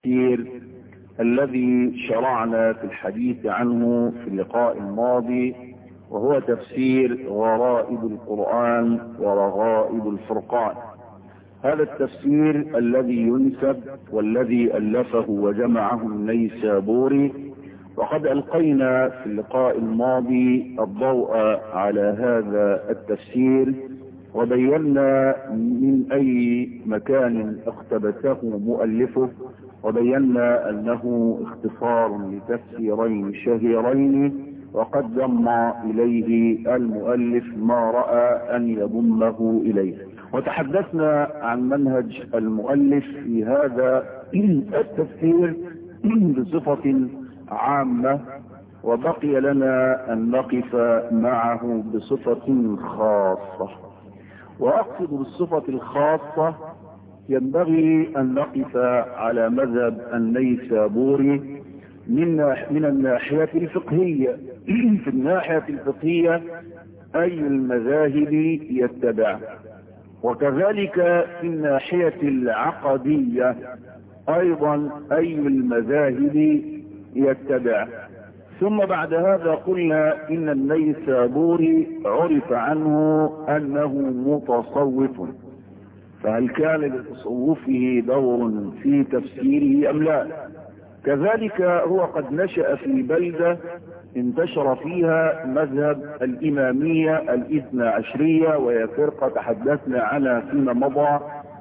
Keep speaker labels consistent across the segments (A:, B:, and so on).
A: التفسير الذي شرعنا في الحديث عنه في اللقاء الماضي وهو تفسير غرائب القرآن ورغائب الفرقان هذا التفسير الذي ينسب والذي ألفه وجمعه النيسابوري وقد ألقينا في اللقاء الماضي الضوء على هذا التفسير وبينا من أي مكان اقتبسه مؤلفه وبينا أنه اختصار لتفسيرين شهيرين وقد ضم إليه المؤلف ما رأى أن يضمه إليه وتحدثنا عن منهج المؤلف في هذا التفسير بصفة عامة وبقي لنا أن نقف معه بصفة خاصة وأقصد بالصفة الخاصة ينبغي أن نقف على مذهب النيسابوري من من الناحية الفقهية في الناحية الفقهية أي المذاهب يتبع وكذلك في الناحية العقدية أيضا أي المذاهب يتبع ثم بعد هذا قلنا إن النيسابوري عرف عنه أنه متصوف فهل كان لتصوفه دور في تفسيره أم لا كذلك هو قد نشأ في بلدة انتشر فيها مذهب الإمامية الاثنى عشرية وهي فرقة تحدثنا عنها فيما مضى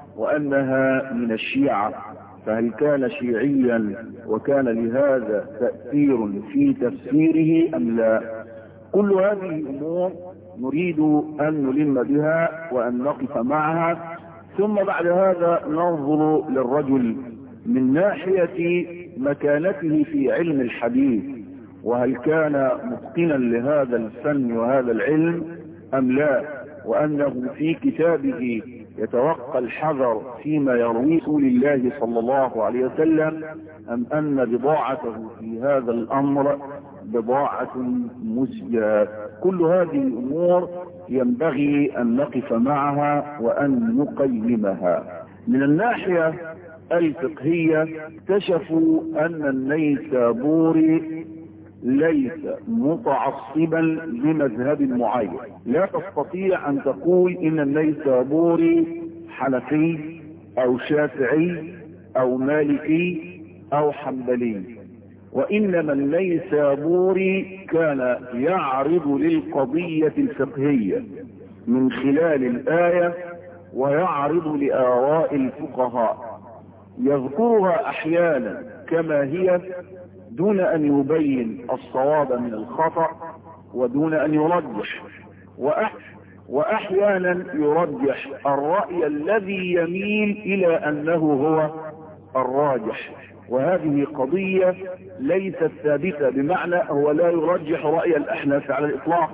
A: وأنها من الشيعة فهل كان شيعيا وكان لهذا تأثير في تفسيره أم لا كل هذه الأمور نريد أن نلم بها وأن نقف معها ثم بعد هذا ننظر للرجل من ناحية مكانته في علم الحديث وهل كان متقنا لهذا الفن وهذا العلم أم لا وأنه في كتابه يتوقى الحذر فيما يرويه رسول الله صلى الله عليه وسلم أم أن بضاعته في هذا الأمر بضاعة مزجاة كل هذه الأمور ينبغي أن نقف معها وأن نقيمها من الناحية الفقهية اكتشفوا أن النيسابوري ليس متعصبا لمذهب معين لا تستطيع أن تقول إن النيسابوري حنفي أو شافعي أو مالكي أو حنبلي وإنما النيسابوري كان يعرض للقضية الفقهية من خلال الآية ويعرض لآراء الفقهاء يذكرها أحيانا كما هي دون أن يبين الصواب من الخطأ ودون أن يرجح وأح وأحيانا يرجح الرأي الذي يميل إلى أنه هو الراجح وهذه قضية ليست ثابتة بمعنى هو لا يرجح رأي الأحناف على الإطلاق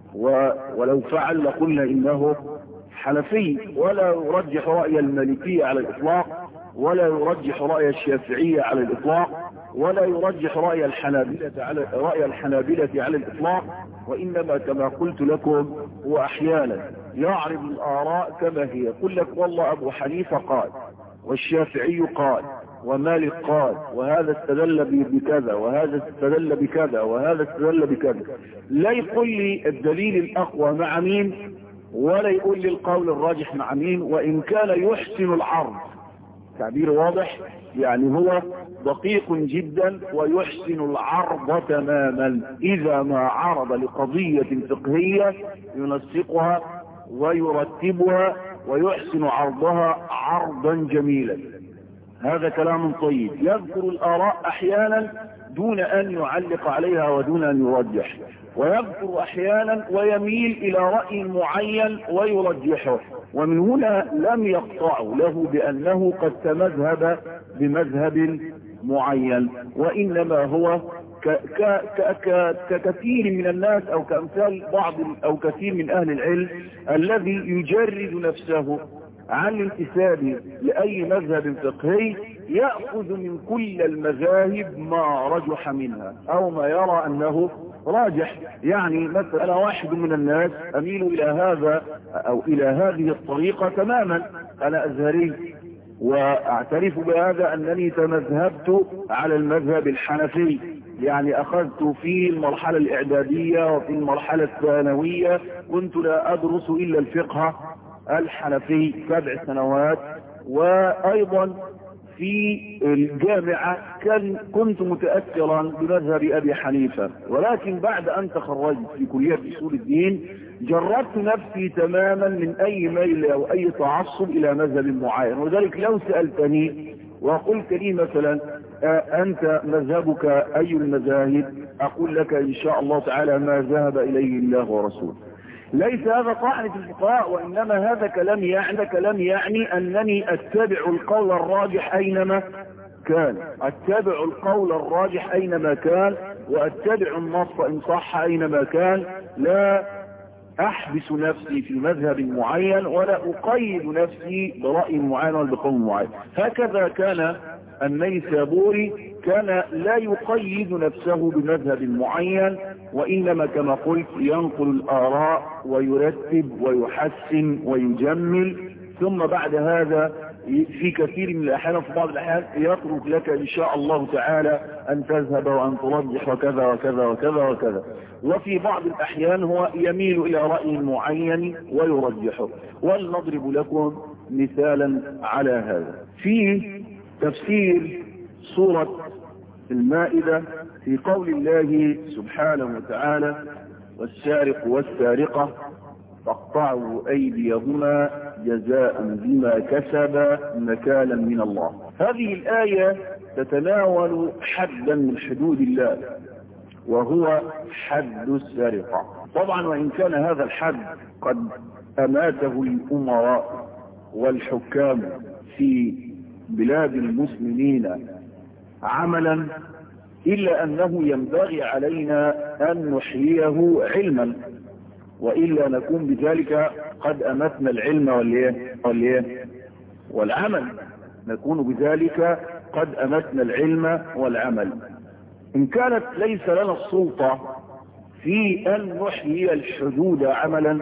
A: ولو فعل لقلنا إنه حنفي ولا يرجح رأي المالكية على الإطلاق ولا يرجح رأي الشافعية على الإطلاق ولا يرجح رأي الحنابلة على رأي الحنابلة على الإطلاق وإنما كما قلت لكم هو أحيانا يعرض الآراء كما هي يقول لك والله أبو حنيفة قال والشافعي قال ومالك قال وهذا استدل بكذا وهذا استدل بكذا وهذا استدل بكذا لا يقول لي الدليل الأقوى مع مين ولا يقول لي القول الراجح مع مين وإن كان يحسن العرض تعبير واضح يعني هو دقيق جدا ويحسن العرض تماما إذا ما عرض لقضية فقهية ينسقها ويرتبها ويحسن عرضها عرضا جميلا هذا كلام طيب يذكر الآراء أحيانا دون أن يعلق عليها ودون أن يرجح ويذكر أحيانا ويميل إلى رأي معين ويرجحه ومن هنا لم يقطعوا له بأنه قد تمذهب بمذهب معين وإنما هو ككثير من الناس أو كأمثال بعض أو كثير من أهل العلم الذي يجرد نفسه عن الانتساب لأي مذهب فقهي يأخذ من كل المذاهب ما رجح منها أو ما يرى أنه راجح يعني مثلا أنا واحد من الناس أميل إلى هذا أو إلى هذه الطريقة تماما أنا أزهري واعترف بهذا انني تمذهبت على المذهب الحنفي يعني اخذت في المرحلة الاعدادية وفي المرحلة الثانوية كنت لا ادرس الا الفقه الحنفي سبع سنوات وايضا في الجامعة كان كنت متأثرا بمذهب أبي حنيفة ولكن بعد أن تخرجت في كلية أصول الدين جربت نفسي تماما من أي ميل أو أي تعصب إلى مذهب معين وذلك لو سألتني وقلت لي مثلا أنت مذهبك أي المذاهب أقول لك إن شاء الله تعالى ما ذهب إليه الله ورسوله ليس هذا طعن في الفقهاء وإنما هذا كلام يعني كلام يعني أنني أتبع القول الراجح أينما كان أتبع القول الراجح أينما كان وأتبع النص إن صح أينما كان لا أحبس نفسي في مذهب معين ولا أقيد نفسي برأي معين ولا بقول معين هكذا كان النيسابوري كان لا يقيد نفسه بمذهب معين وإنما كما قلت ينقل الآراء ويرتب ويحسن ويجمل ثم بعد هذا في كثير من الأحيان وفي بعض الأحيان يترك لك إن شاء الله تعالى أن تذهب وأن ترجح وكذا وكذا وكذا وكذا وفي بعض الأحيان هو يميل إلى رأي معين ويرجحه ولنضرب لكم مثالا على هذا في تفسير سورة المائدة في قول الله سبحانه وتعالى والسارق والسارقة فاقطعوا أيديهما جزاء بما كسب نكالا من الله هذه الآية تتناول حدا من حدود الله وهو حد السرقة طبعا وإن كان هذا الحد قد أماته الأمراء والحكام في بلاد المسلمين عملا إلا أنه ينبغي علينا أن نحييه علما وإلا نكون بذلك قد أمتنا العلم والإيه والإيه والعمل نكون بذلك قد أمتنا العلم والعمل إن كانت ليس لنا السلطة في أن نحيي الحدود عملا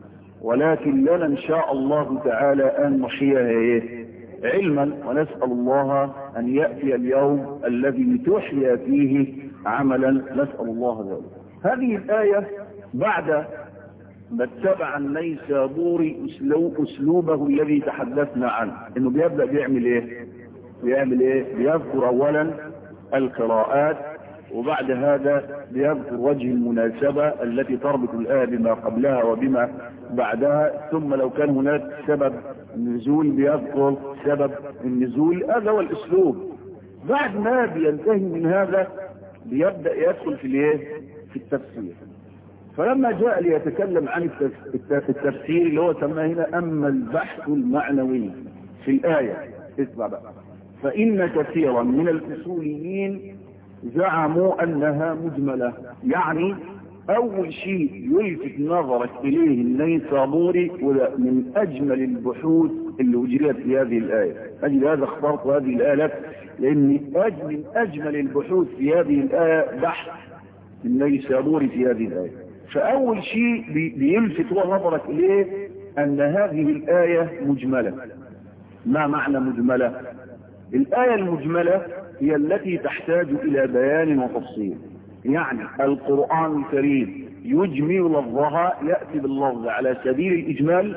A: ولكن لنا إن شاء الله تعالى أن نحييها إيه علما ونسأل الله أن يأتي اليوم الذي تحيا فيه عملا نسأل الله ذلك هذه الآية بعد ما اتبع النيسابوري أسلوب أسلوبه الذي تحدثنا عنه إنه بيبدأ بيعمل إيه بيعمل إيه بيذكر أولا القراءات وبعد هذا بيذكر وجه المناسبة التي تربط الآية بما قبلها وبما بعدها ثم لو كان هناك سبب نزول بيذكر سبب النزول هذا هو الاسلوب بعد ما بينتهي من هذا بيبدأ يدخل في الايه في التفسير فلما جاء ليتكلم عن التفسير اللي هو سماه هنا اما البحث المعنوي في الآية اسمع بقى فإن كثيرا من الأصوليين زعموا أنها مجملة يعني أول شيء يلفت نظرك إليه النيسابوري من أجمل البحوث اللي أجريت في هذه الآية أجل هذا اخترت هذه الآية لك لأن أجمل أجمل البحوث في هذه الآية بحث النيسابوري في هذه الآية فأول شيء بيلفت هو نظرك إليه أن هذه الآية مجملة ما معنى مجملة الآية المجملة هي التي تحتاج إلى بيان وتفصيل يعني القرآن الكريم يجمل لفظها يأتي باللفظ على سبيل الإجمال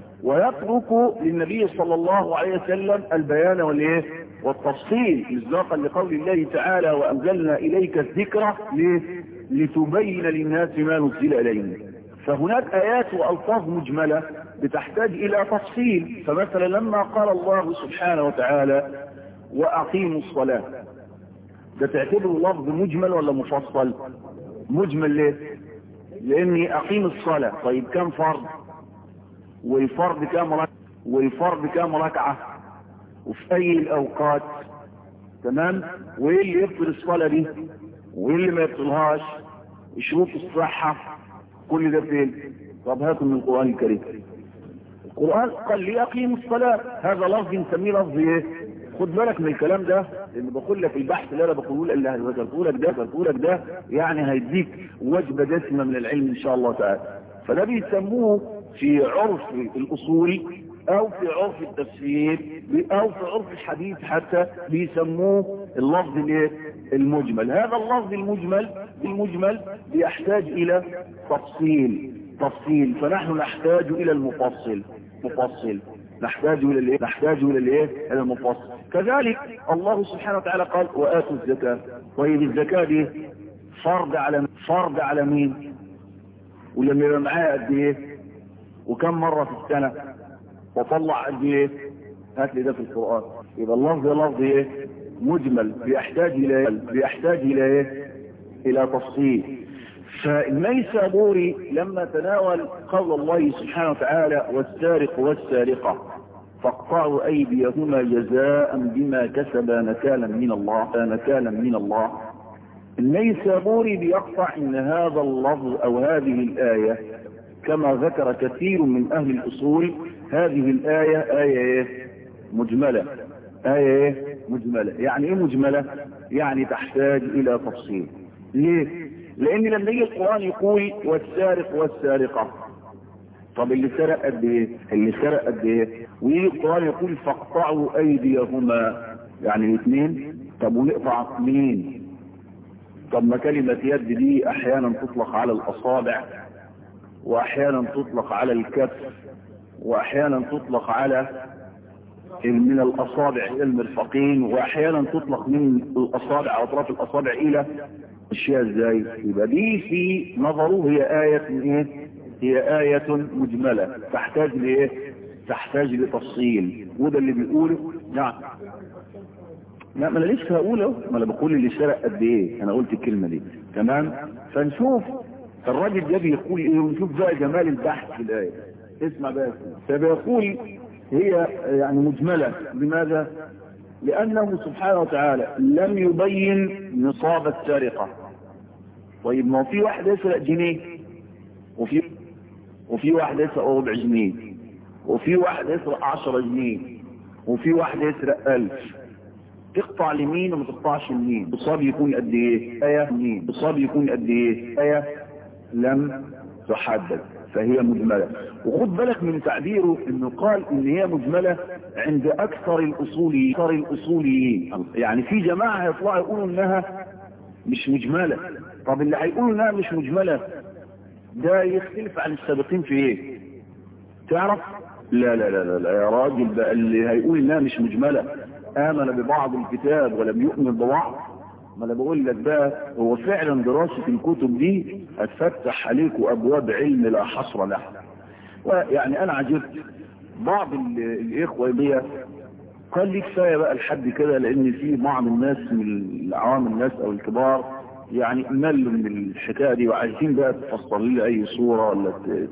A: ويترك للنبي صلى الله عليه وسلم البيان والايه والتفصيل مصداقا لقول الله تعالى وأنزلنا إليك الذكر لتبين للناس ما نزل إليهم فهناك آيات وألفاظ مجملة بتحتاج إلى تفصيل فمثلا لما قال الله سبحانه وتعالى وأقيموا الصلاة ده تعتبره لفظ مجمل ولا مفصل مجمل ليه لاني اقيم الصلاة طيب كم فرض والفرض كم ركعة والفرض كم ركعة وفي اي الاوقات تمام وايه اللي يبطل الصلاة دي وايه اللي ما يبطلهاش شروط الصحة كل ده فين طب هاتوا من القرآن الكريم القرآن قال لي اقيموا الصلاة هذا لفظ نسميه لفظ ايه خد بالك من الكلام ده لان بقول لك البحث اللي انا بقوله اللي هذكره لك ده بقوله لك ده يعني هيديك وجبه دسمه من العلم ان شاء الله تعالى فده بيسموه في عرف الاصول او في عرف التفسير او في عرف الحديث حتى بيسموه اللفظ الايه المجمل هذا اللفظ المجمل المجمل بيحتاج الى تفصيل تفصيل فنحن نحتاج الى المفصل مفصل نحتاج الى الايه نحتاج الى الايه الى المفصل كذلك الله سبحانه وتعالى قال واتوا الزكاه طيب الزكاه دي فرض على فرض على مين ولما يبقى معاه قد ايه وكم مره في السنه وطلع قد ايه هات لي ده في القران يبقى اللفظ ده لفظ ايه مجمل بيحتاج الى بيحتاج الى ايه الى تفصيل فالميسابوري لما تناول قول الله سبحانه وتعالى والسارق والسارقة فاقطعوا أيديهما جزاء بما كسبا نكالا من الله نكالا من الله النيسابوري بيقطع ان هذا اللفظ او هذه الآية كما ذكر كثير من اهل الاصول هذه الآية آية ايه مجملة آية ايه مجملة يعني ايه مجملة يعني تحتاج الى تفصيل ليه لان لما يجي القرآن يقول والسارق والسارقة طب اللي سرق قد ايه اللي سرق قد ايه ويجي القرآن يقول فاقطعوا ايديهما يعني الاثنين طب ونقطع مين طب ما كلمة يد دي احيانا تطلق على الاصابع واحيانا تطلق على الكف واحيانا تطلق على من الاصابع الى المرفقين واحيانا تطلق من الاصابع اطراف الاصابع الى اشياء ازاي يبقى دي في نظره هي آية ايه هي آية مجملة تحتاج لايه تحتاج لتفصيل وده اللي بيقوله نعم لا ما انا لسه هقوله ما انا بقول اللي سرق قد ايه انا قلت الكلمة دي تمام فنشوف الراجل ده بيقول ايه ونشوف بقى جمال البحث في الآية اسمع بقى فبيقول هي يعني مجملة لماذا لأنه سبحانه وتعالى لم يبين نصاب السرقة طيب ما في واحد يسرق جنيه وفي وفي واحد يسرق ربع جنيه وفي واحد يسرق عشرة جنيه وفي واحد يسرق ألف تقطع لمين وما تقطعش لمين الصاب يكون قد ايه آية مين الصاب يكون قد ايه آية لم تحدد فهي مجملة وخد بالك من تعبيره انه قال ان هي مجملة عند اكثر الاصوليين اكثر الاصوليين يعني في جماعة هيطلعوا يقولوا انها مش مجملة طب اللي هيقولوا انها مش مجملة ده يختلف عن السابقين في ايه تعرف لا لا لا لا, لا يا راجل بقى اللي هيقول انها مش مجملة امن ببعض الكتاب ولم يؤمن ببعض ما انا بقول لك بقى هو فعلا دراسة الكتب دي هتفتح عليكم ابواب علم لا حصر له ويعني انا عجبت بعض الاخوة دي قال لي كفاية بقى لحد كده لان في بعض الناس من عوام الناس او الكبار يعني ملوا من الحكاية دي وعايزين بقى تفصل لي اي صورة ولا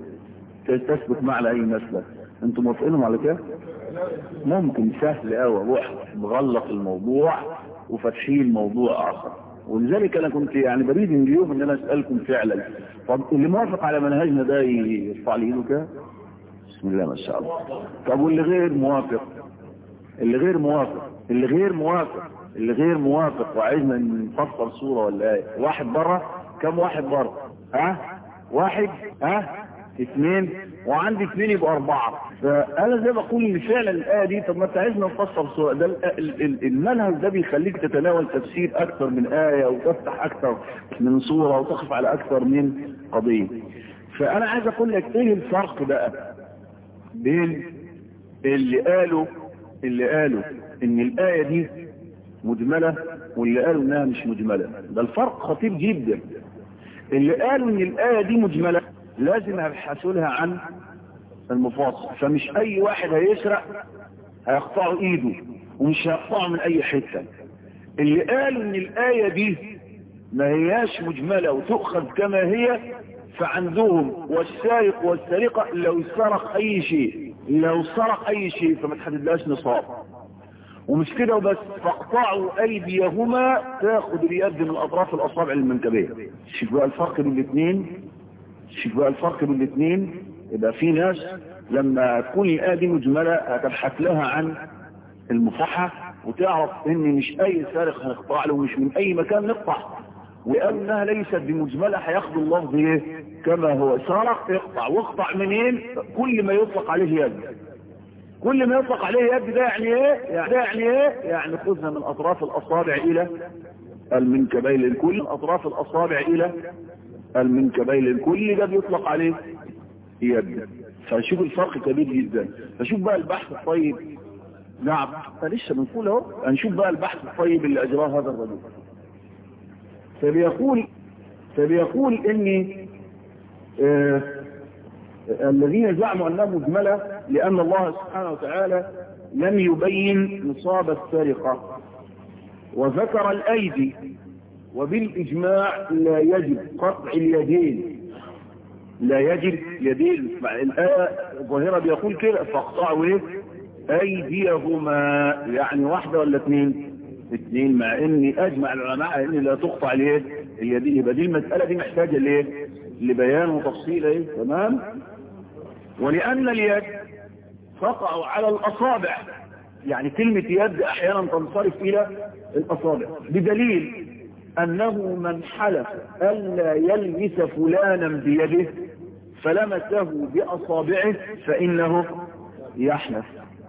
A: تثبت معنا اي مسلك انتم موافقينهم على كده ممكن سهل قوي اروح مغلق الموضوع وفتحين موضوع اخر ولذلك انا كنت يعني بريد من اليوم ان انا اسالكم فعلا طب اللي موافق على منهجنا ده يرفع لي ايده كده بسم الله ما شاء الله طب واللي غير موافق اللي غير موافق اللي غير موافق اللي غير موافق وعايزنا نفصل صورة ولا ايه واحد بره كم واحد بره ها واحد ها اثنين وعندي اثنين يبقى اربعة فانا زي ما بقول ان فعلا الايه دي طب ما انت عايزنا نفسر صورة ده المنهج ده بيخليك تتناول تفسير اكثر من ايه وتفتح اكثر من صورة وتقف على اكثر من قضية فانا عايز اقول لك ايه الفرق بقى بين اللي قالوا اللي قالوا ان الايه دي مجملة واللي قالوا انها مش مجملة ده الفرق خطير جدا اللي قالوا ان الايه دي مجملة لازم يبحثوا لها عن المفاصل فمش اي واحد هيسرق هيقطعوا ايده ومش هيقطعوا من اي حتة اللي قالوا ان الآية دي ما هياش مجملة وتؤخذ كما هي فعندهم والسارق والسرقة لو سرق اي شيء لو سرق اي شيء فما تحددلاش نصاب ومش كده وبس فاقطعوا ايديهما تاخد اليد من اطراف الاصابع المنكبيه شوف بقى الفرق بين الاثنين شوف بقى الفرق بين الاثنين يبقى في ناس لما تكون الآية دي مجملة هتبحث لها عن المصحة وتعرف ان مش اي سارق هنقطع له ومش من اي مكان نقطع وقال انها ليست بمجملة هياخد اللفظ ايه كما هو سارق يقطع واقطع منين كل ما يطلق عليه يد كل ما يطلق عليه يد ده يعني ايه يعني ده يعني ايه يعني خذها من اطراف الاصابع الى المنكبين الكل من اطراف الاصابع الى المنكبين الكل ده بيطلق عليه يد فشوف الفرق كبير جدا فشوف بقى البحث الطيب نعم فلسه بنقول اهو هنشوف بقى البحث الطيب اللي اجراه هذا الرجل فبيقول فبيقول ان آه الذين زعموا انها مجملة لان الله سبحانه وتعالى لم يبين نصاب السرقة وذكر الايدي وبالاجماع لا يجب قطع اليدين لا يجب يدين الآية الظاهرة بيقول كده فاقطعوا ايه ايديهما يعني واحدة ولا اثنين اثنين مع اني اجمع العلماء ان لا تقطع اليد اليدين يبقى دي المسألة دي محتاجة لايه لبيان وتفصيل ايه تمام ولان اليد تقع على الاصابع يعني كلمة يد احيانا تنصرف الى الاصابع بدليل انه من حلف الا يلمس فلانا بيده فلمسه باصابعه فانه يحنث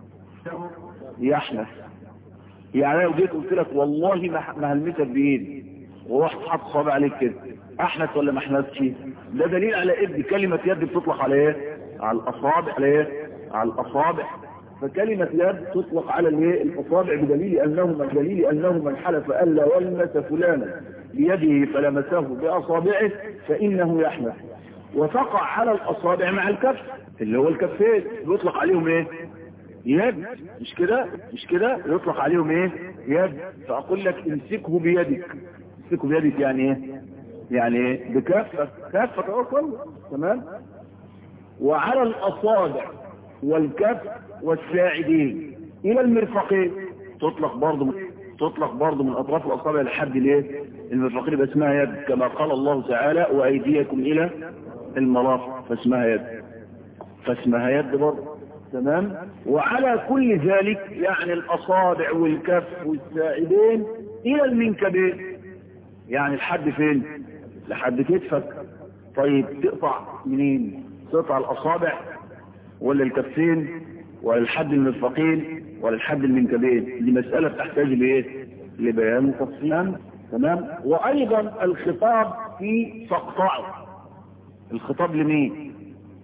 A: يحنث يعني لو جيت قلت لك والله ما هلمسك بايدي ورحت حاطط صابع عليك كده احنث ولا ما احنثش ده دليل على ايه كلمه يد بتطلق على ايه على الاصابع على ايه على الاصابع فكلمة يد تطلق على الاصابع بدليل انه من دليل انه من حلف الا يلمس فلانا بيده فلمسه باصابعه فانه يحنث وتقع على الاصابع مع الكف اللي هو الكفين بيطلق عليهم ايه يد مش كده مش كده يطلق عليهم ايه يد فاقول لك امسكه بيدك امسكه بيدك يعني ايه يعني ايه بكفة كفة اهو كله تمام وعلى الاصابع والكف والساعدين الى المرفقين تطلق برضه تطلق برضه من اطراف الاصابع لحد الايه المرفقين يبقى اسمها يد كما قال الله تعالى وايديكم الى المرافق فاسمها يد فاسمها يد برضه تمام وعلى كل ذلك يعني الاصابع والكف والساعدين الى المنكبين يعني لحد فين لحد كتفك طيب تقطع منين تقطع الاصابع ولا الكفين ولا الحد المرفقين ولا الحد المنكبين دي مسألة تحتاج لايه لبيان وتفصيل تمام وايضا الخطاب في فاقطعه الخطاب لمين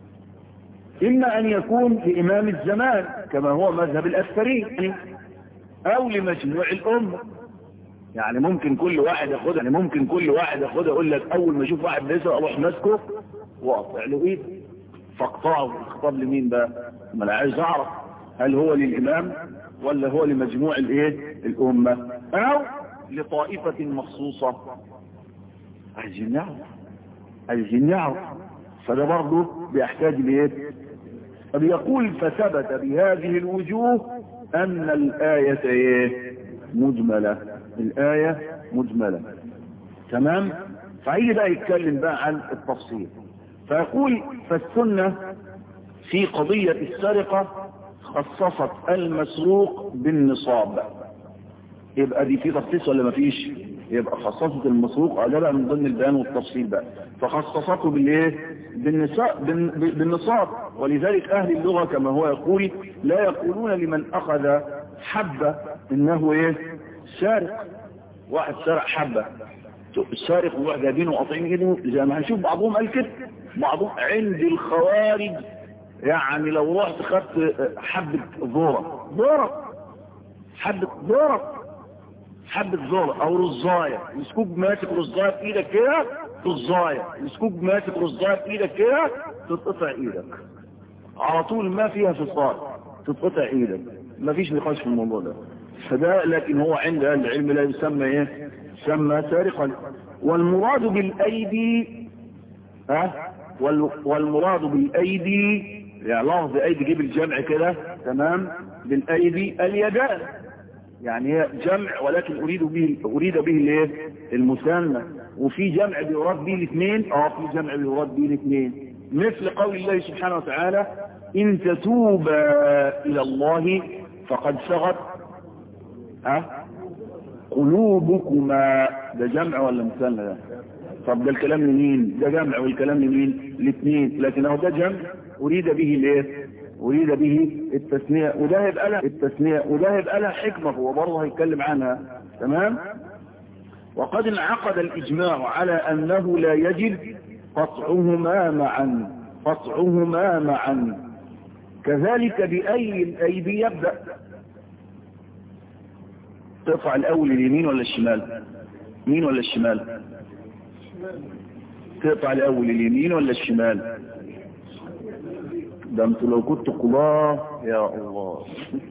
A: اما ان يكون لامام الزمان كما هو مذهب الاكثرين او لمجموع الامه يعني ممكن كل واحد ياخدها يعني ممكن كل واحد ياخدها يقول لك اول ما اشوف واحد بيسرق اروح ماسكه واقطع له ايده فاقطعه الخطاب لمين بقى ما انا عايز اعرف هل هو للامام ولا هو لمجموع الايه الامه او لطائفه مخصوصه عايزين نعرف عايزين نعرف فده برضه بيحتاج لايه طب يقول فثبت بهذه الوجوه ان الايه ايه مجمله الايه مجمله تمام فهيجي بقى يتكلم بقى عن التفصيل فيقول فالسنة في قضية السرقة خصصت المسروق بالنصاب يبقى دي في تخصيص ولا ما فيش يبقى خصصت المسروق ده بقى من ضمن البيان والتفصيل بقى فخصصته بالايه بالنصاب بالنصاب ولذلك اهل اللغة كما هو يقول لا يقولون لمن اخذ حبة انه ايه سارق واحد سرق حبة السارق وواحد جايبينه وقاطعين ايده زي ما هنشوف بعضهم قال كده بعضهم عند الخوارج يعني لو رحت خدت حبة ذرة ذرة حبة ذرة حبة ذرة او رزاية مسكوك ماسك رزاية في ايدك كده رزاية مسكوك ماسك رزاية في ايدك كده تتقطع ايدك على طول ما فيها فصال تتقطع ايدك ما فيش نقاش في الموضوع ده فده لكن هو عند اهل العلم لا يسمى ايه يسمى سارقا والمراد بالايدي ها والمراد بالايدي يعني لفظ ايدي جيب الجمع كده تمام بالايدي اليدان يعني هي جمع ولكن اريد به اريد به الايه المثنى وفي جمع بيراد به الاثنين اه في جمع بيراد به الاثنين مثل قول الله سبحانه وتعالى ان تتوبا الى الله فقد سغت ها قلوبكما ده جمع ولا مثنى ده طب ده الكلام لمين ده جمع والكلام لمين الاثنين لكن هو ده جمع اريد به الايه أريد به التثنية وده يبقى لها التثنية وده يبقى لها حكمة هو برضه هيتكلم عنها تمام وقد انعقد الإجماع على أنه لا يجب قطعهما معا قطعهما معا كذلك بأي الأيدي يبدأ تقطع الأول اليمين ولا الشمال مين ولا الشمال تقطع الأول اليمين ولا الشمال ده انتوا لو كنتوا قضاة يا الله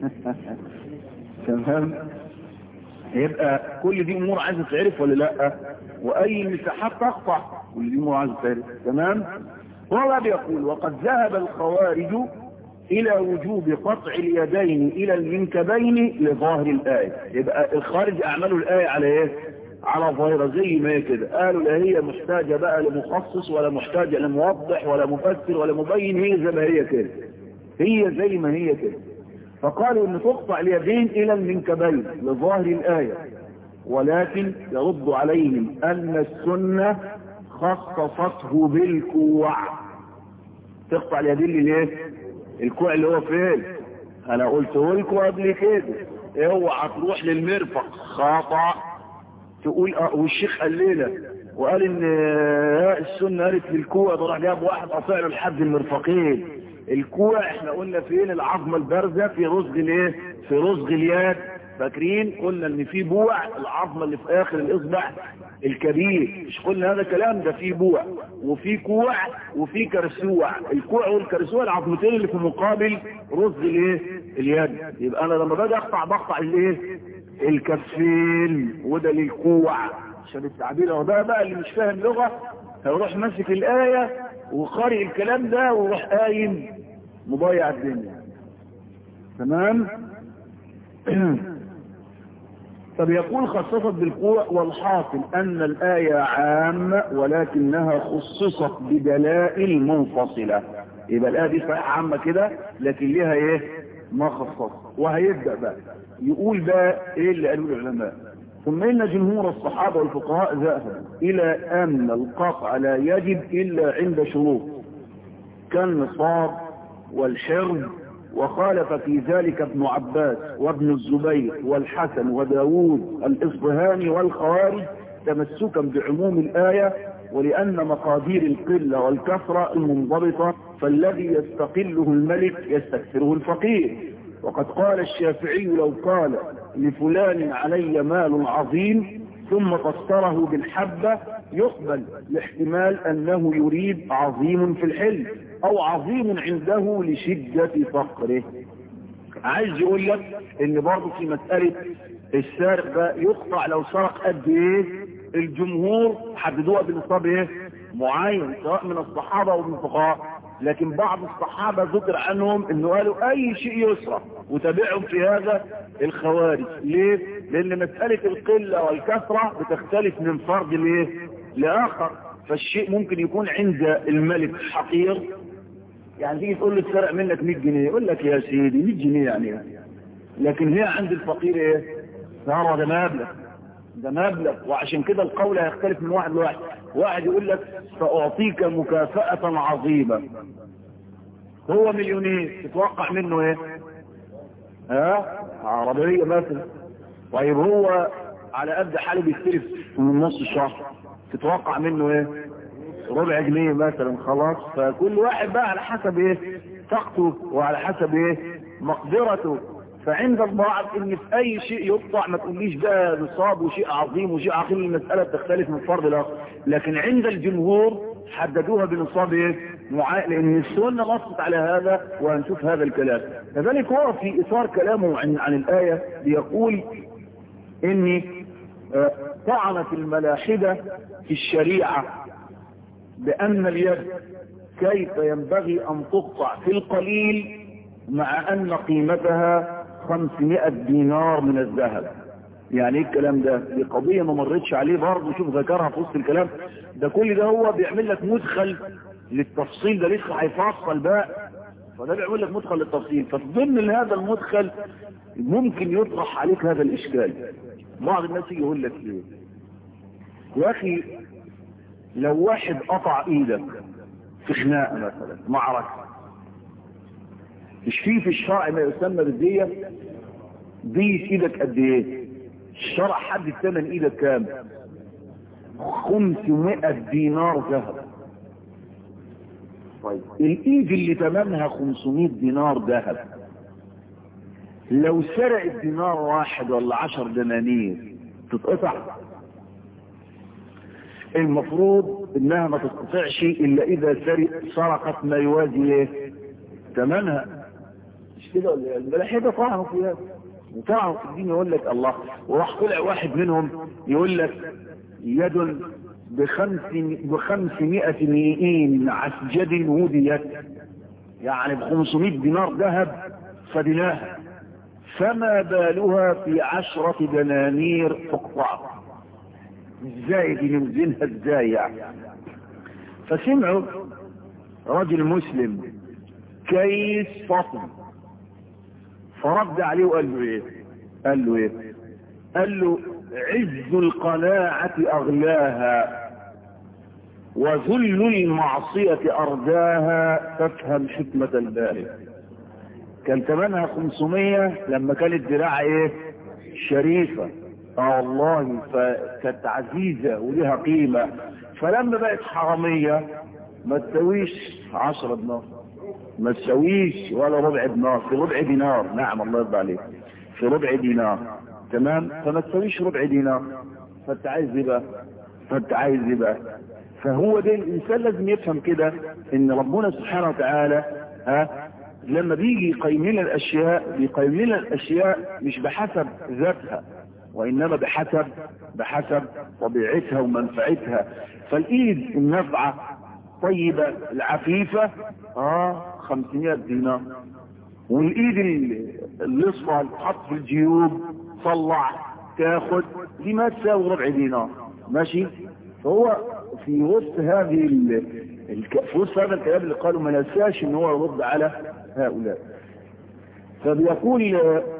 A: تمام يبقى كل دي امور عايزه تعرف ولا لا واي مساحات تقطع كل دي امور عايزه تعرف تمام هو بيقول وقد ذهب الخوارج الى وجوب قطع اليدين الى المنكبين لظاهر الايه يبقى الخارج اعملوا الايه على ايه على ظاهره زي ما هي كده قالوا لا هي محتاجه بقى لمخصص ولا محتاجه لموضح ولا مفسر ولا مبين هي زي ما هي كده هي زي ما هي كده فقالوا ان تقطع اليدين الى المنكبين لظاهر الآية ولكن يرد عليهم ان السنة خصصته بالكوع تقطع اليدين ليه الكوع اللي هو فين انا قلته لكم قبل كده اوعى تروح للمرفق خطأ تقول اه والشيخ قال لنا وقال ان السنة قالت للكوع ده راح جاب واحد قطع له لحد المرفقين الكوع احنا قلنا فين العظمة البارزة في رزق الايه في رزق اليد فاكرين قلنا ان في بوع العظمة اللي في اخر الاصبع الكبير مش قلنا هذا كلام ده في بوع وفي كوع وفي كرسوع الكوع والكرسوع العظمتين اللي في مقابل رزق الايه اليد يبقى انا لما باجي اقطع بقطع الايه الكفين وده للكوع عشان التعبير هو ده بقى اللي مش فاهم لغة هيروح ماسك الآية وقارئ الكلام ده ويروح قايم مضيع الدنيا تمام طب يقول خصصت بالقوع والحاصل أن الآية عامة ولكنها خصصت بدلائل منفصلة يبقى الآية دي صحيح عامة كده لكن ليها ايه ما خصص وهيبدأ بقى يقول بقى ايه اللي قالوا العلماء ثم إن جمهور الصحابة والفقهاء ذهبوا إلى أن القطع لا يجب إلا عند شروط كالنصاب والحرب وخالف في ذلك ابن عباس وابن الزبير والحسن وداود الإصبهاني والخوارج تمسكا بعموم الآية ولأن مقادير القلة والكثرة المنضبطة فالذي يستقله الملك يستكثره الفقير وقد قال الشافعي لو قال لفلان علي مال عظيم ثم فسره بالحبة يقبل لاحتمال أنه يريد عظيم في الحلم أو عظيم عنده لشدة فقره عايز يقول لك ان برضه في مسألة السارق ده يقطع لو سرق قد ايه الجمهور حددوها بنصاب ايه معين سواء من الصحابة او من الفقهاء لكن بعض الصحابة ذكر عنهم انه قالوا اي شيء يسرق وتابعهم في هذا الخوارج ليه لان مسألة القلة والكثرة بتختلف من فرد ليه لاخر فالشيء ممكن يكون عند الملك حقير يعني تيجي تقول له اتسرق منك 100 جنيه يقول لك يا سيدي 100 جنيه يعني لكن هي عند الفقير ايه ثروه ده مبلغ ده مبلغ وعشان كده القول هيختلف من واحد لواحد واحد يقول لك سأعطيك مكافأة عظيمة هو مليونير تتوقع منه ايه ها عربية مثلا طيب هو على قد حاله بيستلف من نص الشهر تتوقع منه ايه ربع جنيه مثلا خلاص فكل واحد بقى على حسب ايه طاقته وعلى حسب ايه مقدرته فعند البعض ان في اي شيء يقطع ما تقوليش ده نصاب وشيء عظيم وشيء عقيم المسألة بتختلف من فرد لاخر لكن عند الجمهور حددوها بنصاب ايه معا... لان السنة نصت على هذا وهنشوف هذا الكلام كذلك هو في اطار كلامه عن, عن الاية بيقول ان طعنت الملاحدة في الشريعة بأن اليد كيف ينبغي أن تقطع في القليل مع أن قيمتها 500 دينار من الذهب يعني ايه الكلام ده دي قضية ما مرتش عليه برضه شوف ذكرها في وسط الكلام ده كل ده هو بيعمل لك مدخل للتفصيل ده لسه هيفصل بقى فده بيعمل لك مدخل للتفصيل فضمن هذا المدخل ممكن يطرح عليك هذا الاشكال بعض الناس يجي يقول لك ايه يا اخي لو واحد قطع ايدك في خناقه مثلا معركه مش في في الشرع ما يسمى بالدية دي ايدك قد ايه الشرع حد الثمن ايدك كام 500 دينار ذهب طيب الايد اللي ثمنها 500 دينار ذهب لو سرقت دينار واحد ولا عشر دنانير تتقطع المفروض انها ما تتقطعش الا اذا سرق سرقت ما يوازي ايه ثمنها مش كده ولا الملاحده طعنوا في هذا وطعنوا في الدين يقول لك الله وراح طلع واحد منهم يقول لك يد بخمس بخمسمائة مئين عسجد هديت يعني بخمسمائة دينار ذهب فدناها فما بالها في عشرة دنانير تقطع ازاي دي نوزنها ازاي يعني فسمعوا رجل مسلم كيس فطن فرد عليه وقال له ايه قال له ايه قال له عز القناعة اغلاها وذل المعصية ارداها تفهم حكمة البارئ كان ثمنها 500 لما كانت دراع ايه شريفة اه والله فكانت عزيزة ولها قيمة فلما بقت حرامية ما تسويش 10 دينار ما تسويش ولا ربع دينار في ربع دينار نعم الله يرضى عليك في ربع دينار تمام فما تسويش ربع دينار فانت عايز ايه بقى فانت عايز ايه بقى فهو ده الانسان لازم يفهم كده ان ربنا سبحانه وتعالى ها لما بيجي يقيم لنا الاشياء بيقيم لنا الاشياء مش بحسب ذاتها وانما بحسب بحسب طبيعتها ومنفعتها فالايد النافعه طيبه العفيفه اه 500 دينار والايد اللصفه اللي تحط في الجيوب طلع تاخد دي ما تساوي ربع دينار ماشي فهو في وسط هذه ال... الك... في وسط هذا الكلام اللي قالوا ما نساش ان هو يرد على هؤلاء فبيقول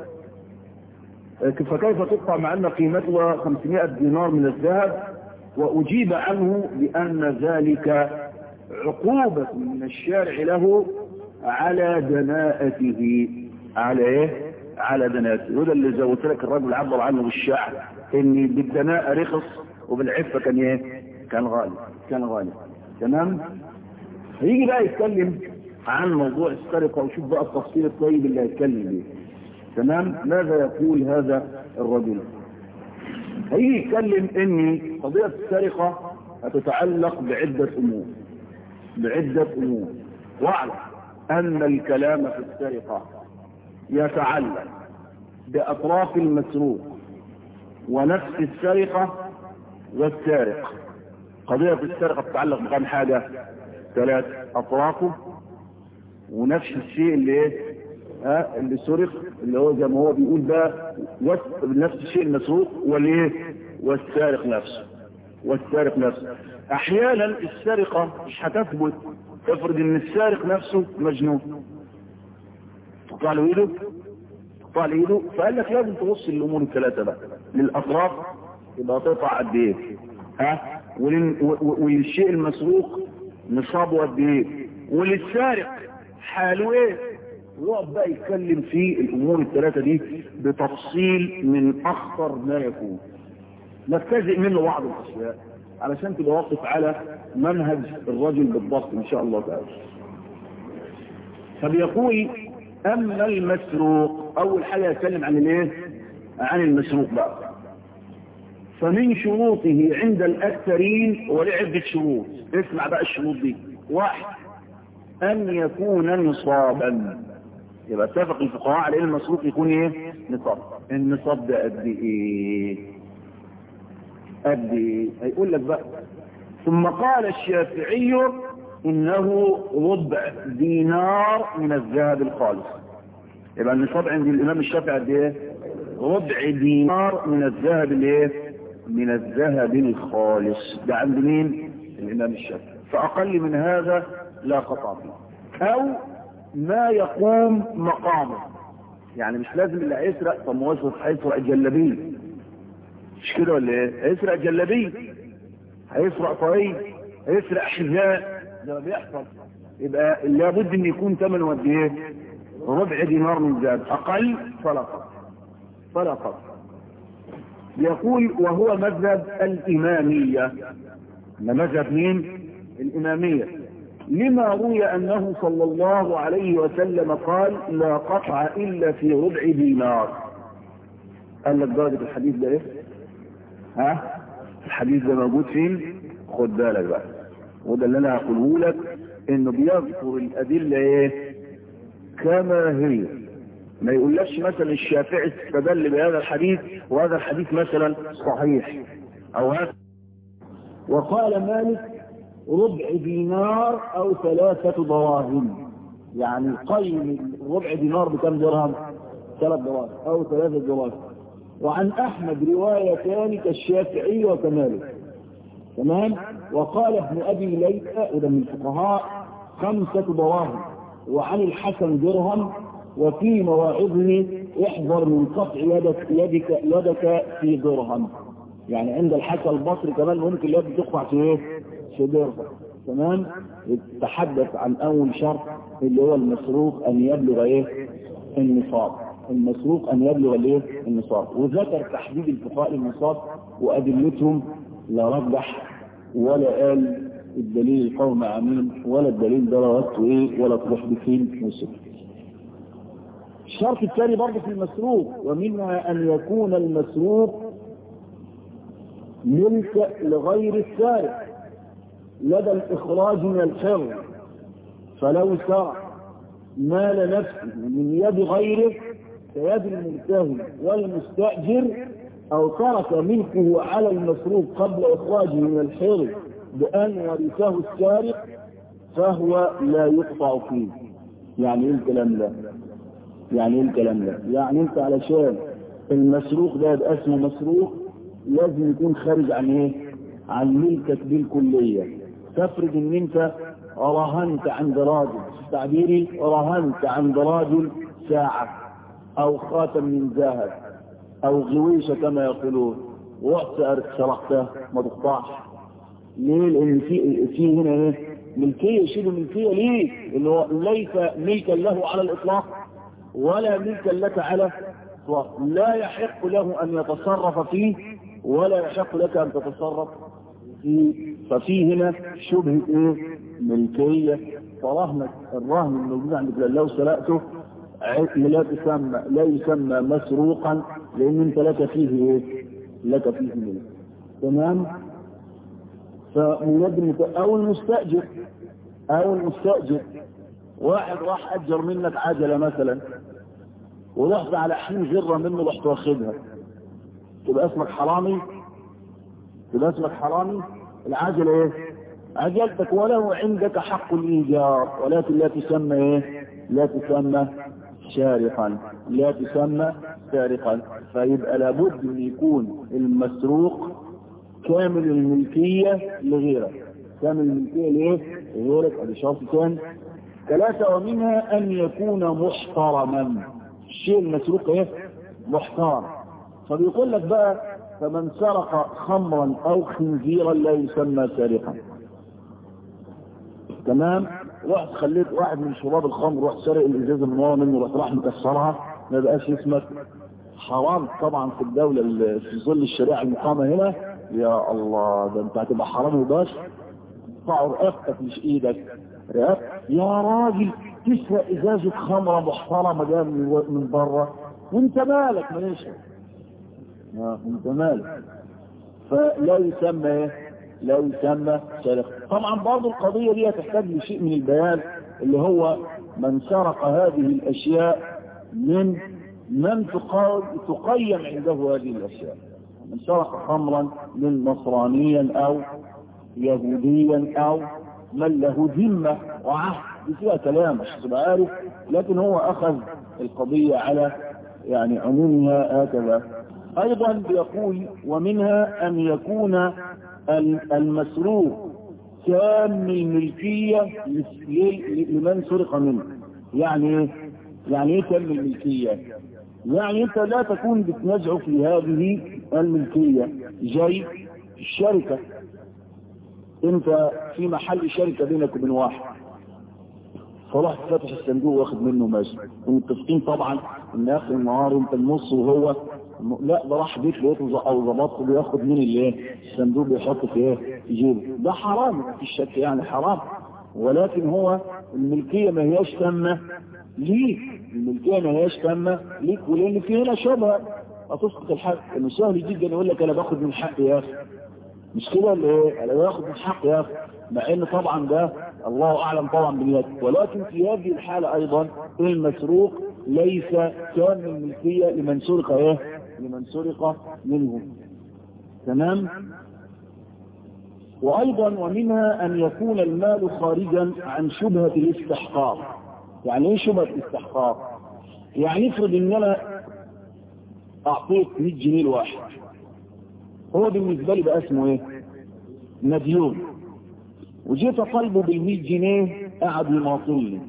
A: فكيف تقطع مع ان قيمتها 500 دينار من الذهب واجيب عنه بان ذلك عقوبة من الشارع له على دناءته على ايه على دناءته وده اللي زودت لك الرجل عبر عنه بالشعر ان بالدناء رخص وبالعفة كان ايه كان غالي كان غالي تمام هيجي بقى يتكلم عن موضوع السرقة وشوف بقى التفصيل الطيب اللي هيتكلم بيه تمام ماذا يقول هذا الرجل هيجي يتكلم ان قضية السرقة هتتعلق بعدة امور بعدة امور واعلم ان الكلام في السرقة يتعلق باطراف المسروق ونفس السرقة والسارق قضية في السرقة تتعلق بكم حاجة ثلاث اطرافه ونفس الشيء اللي ايه ها اللي سرق اللي هو زي ما هو بيقول بقى نفس الشيء المسروق والايه والسارق نفسه والسارق نفسه احيانا السرقة مش هتثبت افرض ان السارق نفسه مجنون تقطع له ايده تقطع له ايده فقال لك لازم تبص للامور الثلاثه بقى للاطراف يبقى تقطع قد ايه ها وللشيء المسروق نصابه قد ايه وللسارق حاله ايه ويقعد بقى يتكلم في الامور الثلاثه دي بتفصيل من اخطر ما يكون نبتدئ منه بعض الاشياء علشان تبقى واقف على منهج الرجل بالضبط ان شاء الله تعالى فبيقول اما المسروق اول حاجه يتكلم عن الايه عن المسروق بقى فمن شروطه عند الاكثرين ولعدة شروط اسمع بقى الشروط دي واحد ان يكون نصابا يبقى اتفق الفقهاء على ان المسروق يكون ايه نصاب النصاب ده قد ايه قد ايه هيقول لك بقى ثم قال الشافعي انه ربع دينار من الذهب الخالص يبقى النصاب عند الامام الشافعي قد ايه ربع دينار من الذهب الايه من الذهب الخالص ده عند مين الامام الشافعي فاقل من هذا لا قطع فيه او ما يقوم مقامه يعني مش لازم اللي هيسرق طب موظف هيسرق جلابيه مش كده ولا ايه هيسرق جلابيه هيسرق طريق هيسرق حذاء ده بيحصل يبقى لابد ان يكون ثمنه قد ايه ربع دينار من ذهب أقل فلا قط فلا قط يقول وهو مذهب الإمامية مذهب مين الإمامية لما روي أنه صلى الله عليه وسلم قال لا قطع إلا في ربع دينار قال لك درجة الحديث ده ايه ها الحديث ده موجود فين خد بالك بقى وده اللي انا هقوله لك انه بيذكر الادله ايه كما هي ما يقولكش مثلا الشافعي استدل بهذا الحديث وهذا الحديث مثلا صحيح او هذا وقال مالك ربع دينار او ثلاثة دراهم يعني قيم ربع دينار بكم درهم ثلاث دراهم او ثلاثة دراهم وعن احمد روايتان كالشافعي وكمالك تمام وقال ابن ابي ليثى وده من الفقهاء خمسة دراهم وعن الحسن درهم وفي مواعظه احذر من قطع يدك يدك يدك في درهم يعني عند الحسن البصري كمان ممكن اليد تقطع في ايه؟ في درهم تمام تحدث عن اول شرط اللي هو المسروق ان يبلغ ايه؟ النصاب المسروق ان يبلغ الايه؟ النصاب وذكر تحديد الفقهاء للنصاب وادلتهم لا رجح ولا قال الدليل القوم عميم ولا الدليل ده رواته ايه ولا تروح بفين وسكت الشرط الثاني برضه في المسروق ومنها ان يكون المسروق ملك لغير السارق لدى الاخراج من الحر فلو سرق مال نفسه من يد غيره كيد المرتهن والمستاجر او ترك ملكه على المسروق قبل اخراجه من الحر بان ورثه السارق فهو لا يقطع فيه يعني ايه الكلام ده يعني ايه الكلام ده يعني انت علشان المسروق ده يبقى اسمه مسروق لازم يكون خارج عن ايه عن ملكك بالكلية تفرض ان انت رهنت عند راجل تعبيري رهنت عند راجل ساعة او خاتم من ذهب او غويشة كما يقولون ورحت سرقتها ما تقطعش ليه لان في في هنا ايه ملكية يشيلوا ملكية ليه اللي هو ليس ملكا له على الاطلاق ولا ملكا لك على الاطلاق لا يحق له ان يتصرف فيه ولا يحق لك ان تتصرف فيه ففي هنا شبهة ايه ملكية فرهنك الرهن الموجود عندك لو سرقته لا تسمى لا يسمى مسروقا لان انت لك فيه ايه لك فيه ملك تمام فمولد او المستأجر او المستأجر واحد راح اجر منك عجلة مثلا ورحت على حين غرة منه رحت واخدها تبقى اسمك حرامي تبقى اسمك حرامي العجلة ايه عجلتك وله عندك حق الايجار ولكن لا تسمى ايه لا تسمى شارقا لا تسمى سارقا فيبقى لابد ان يكون المسروق كامل الملكية لغيرك كامل الملكية ليه غيرك ادي شرط ثاني ثلاثة ومنها ان يكون محترما الشيء المسروق ايه محترم فبيقول لك بقى فمن سرق خمرا او خنزيرا لا يسمى سارقا تمام رحت خليت واحد من شراب الخمر رحت سرق الازازه من ورا منه رحت راح مكسرها ما بقاش اسمك حرام طبعا في الدوله في ظل الشريعه المقامه هنا يا الله ده انت هتبقى حرام وبس قطعوا رقبتك مش ايدك رقبتك يا راجل تسرق ازازه خمره محترمه جايه من بره وانت مالك ماليش انت مالك فلا يسمى ايه لا يسمى سرقة طبعا برضه القضية دي تحتاج لشيء من البيان اللي هو من سرق هذه الاشياء من من تقيم عنده هذه الاشياء من سرق خمرا من نصرانيا او يهوديا او من له ذمة وعهد دي فيها كلام مش تبقى عارف لكن هو اخذ القضية على يعني عمومها هكذا ايضا بيقول ومنها ان يكون المسروق تام الملكية لمن سرق منه يعني يعني ايه تام الملكية يعني انت لا تكون بتنزع في هذه الملكية زي الشركة انت في محل شركة بينك وبين واحد فراح فتح الصندوق واخد منه ماشي ومتفقين طبعا ان اخر النهار انت النص وهو لا ده راح بيت لقيته او ظبطه بياخد من الايه الصندوق بيحطه في ايه في جيبه ده حرام مفيش شك يعني حرام ولكن هو الملكيه ما هياش تامه ليك الملكيه ما هياش تامه ليك ولان في هنا شبهه هتسقط الحق انه سهل جدا يقول لك انا باخد من حقي يا اخي مش كده اللي ايه انا باخد من حقي يا اخي مع ان طبعا ده الله اعلم طبعا بنيته ولكن في هذه الحاله ايضا المسروق ليس كان الملكيه لمن سرق ايه لمن سرق منه تمام وايضا ومنها ان يكون المال خارجا عن شبهه الاستحقاق يعني ايه شبهه الاستحقاق يعني افرض ان انا اعطيت 100 جنيه لواحد هو بالنسبه لي بقى اسمه ايه مديون وجيت اطالبه بال 100 جنيه قعد يماطلني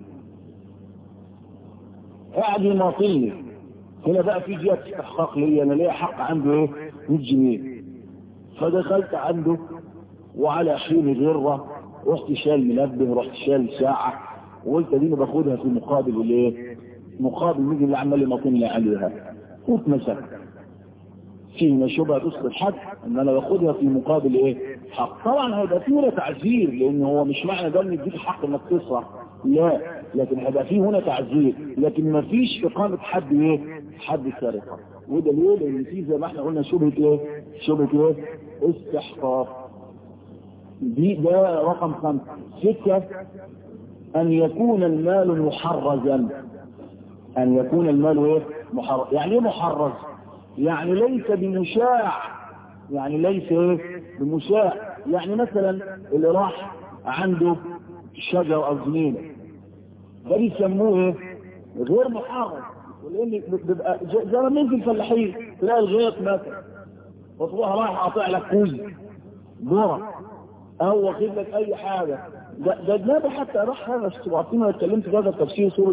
A: قعد يماطلني هنا بقى في جهه استحقاق لي انا ليا حق عنده ايه 100 جنيه فدخلت عنده وعلى حين غره رحت شال منبه رحت شال ساعه وقلت دي باخدها في مقابل الايه مقابل مين اللي عمال يماطلني عليها واتمسك فيه هنا شبهه تسقط حد ان انا باخدها في مقابل ايه حق طبعا هيبقى فيه هنا تعذير لان هو مش معنى ده ان يديك حق انك تسرق لا لكن هيبقى فيه هنا تعذير لكن ما فيش اقامه حد ايه حد سرقه وده ليه لان في زي ما احنا قلنا شبهه ايه شبهه ايه استحقاق دي ده رقم خمسة ستة ان يكون المال محرزا ان يكون المال ايه محرز يعني ايه محرز يعني ليس بمشاع يعني ليس ايه بمشاع يعني مثلا اللي راح عنده شجر او جنينه ده بيسموه ايه غير محرز لان بيبقى زي ما ننزل الفلاحين تلاقي الغيط مثلا وتروح رايح قاطع لك كوز ذره او واخد لك اي حاجه ده ده النبي حتى راح هذا استوعبتنا اتكلمت في هذا تفسير سوره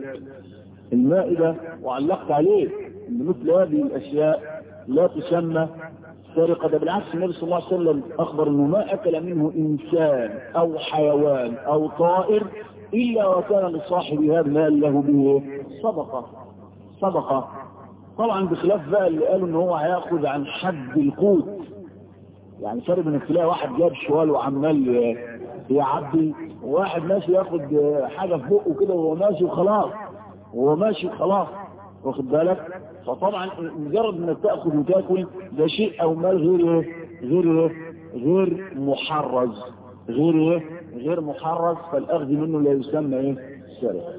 A: المائده وعلقت عليه ان مثل هذه الاشياء لا تسمى سرقه ده بالعكس النبي صلى الله عليه وسلم اخبر انه ما اكل منه انسان او حيوان او طائر الا وكان لصاحب هذا المال له به صدقه صدقه طبعا بخلاف بقى اللي قالوا ان هو هياخذ عن حد القوت يعني فرق انك تلاقي واحد جاب شوال وعمال يعبي وواحد ماشي ياخد حاجه في بقه كده وهو ماشي وخلاص وهو ماشي خلاص واخد بالك فطبعا مجرد انك تاخذ وتاكل ده شيء او مال غير ايه غير ايه غير محرز غير ايه غير محرز فالاخذ منه لا يسمى ايه سرقه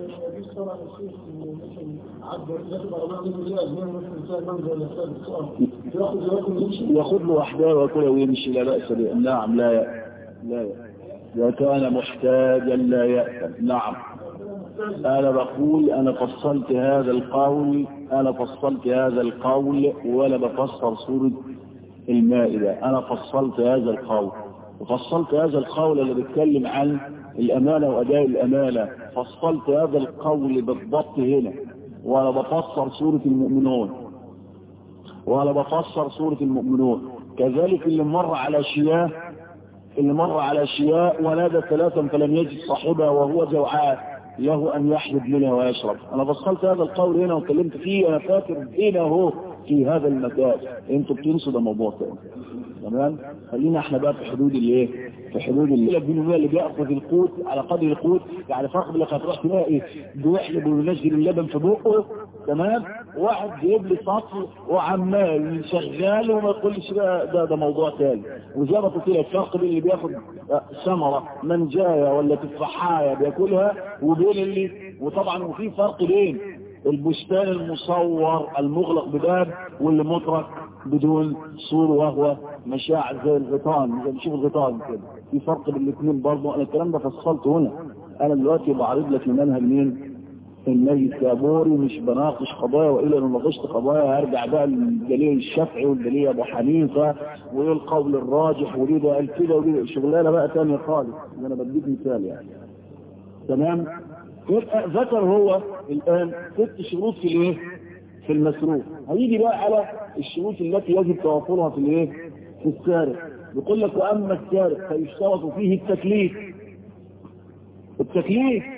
A: ياخذ له وحده وياكلها ويمشي لا باس به نعم لا يأ. لا يأ. اذا كان محتاجا لا يأثم نعم انا بقول انا فصلت هذا القول انا فصلت هذا القول ولا بفسر سورة المائدة انا فصلت هذا القول وفصلت هذا القول اللي بيتكلم عن الامانة واداء الامانة فصلت هذا القول بالضبط هنا ولا بفسر سورة المؤمنون ولا بفسر سورة المؤمنون كذلك اللي مر على شياه اللي مر على شياء ونادى ثلاثا فلم يجد صاحبها وهو جوعان له ان يحلب منها ويشرب انا فصلت هذا القول هنا وكلمت فيه انا فاكر هنا اهو في هذا المكان انتوا بتنسوا ده موضوع ثاني تمام خلينا احنا بقى في حدود الايه في حدود اللي اللي بياخذ القوت على قدر القوت يعني فرق لك هتروح تلاقي بيحلب وينزل اللبن في بقه تمام واحد جايب لي سطل وعمال شغال وما يقولش ده ده, ده موضوع ثاني وزي ما قلت لك الفرق بين اللي بياخد ثمره منجايه ولا تفاحايه بياكلها وبين اللي وطبعا وفي فرق بين البستان المصور المغلق بباب واللي مطرق بدون سور وهو مشاع زي الغيطان زي بنشوف الغيطان كده في فرق بين الاثنين برضه انا الكلام ده فصلته هنا انا دلوقتي بعرض لك المنهج مين النبي السابوري مش بناقش قضايا والا لو ناقشت قضايا هرجع بقى للدليل الشافعي والدليل ابو حنيفه وايه القول الراجح وليه ده قال كده وليه شغلانه بقى ثانيه خالص انا بديك مثال يعني تمام يبقى ذكر هو الآن ست شروط في الايه في المسروق هيجي بقى على الشروط التي يجب توفرها في الايه في السارق يقول لك واما السارق فيشترط فيه التكليف التكليف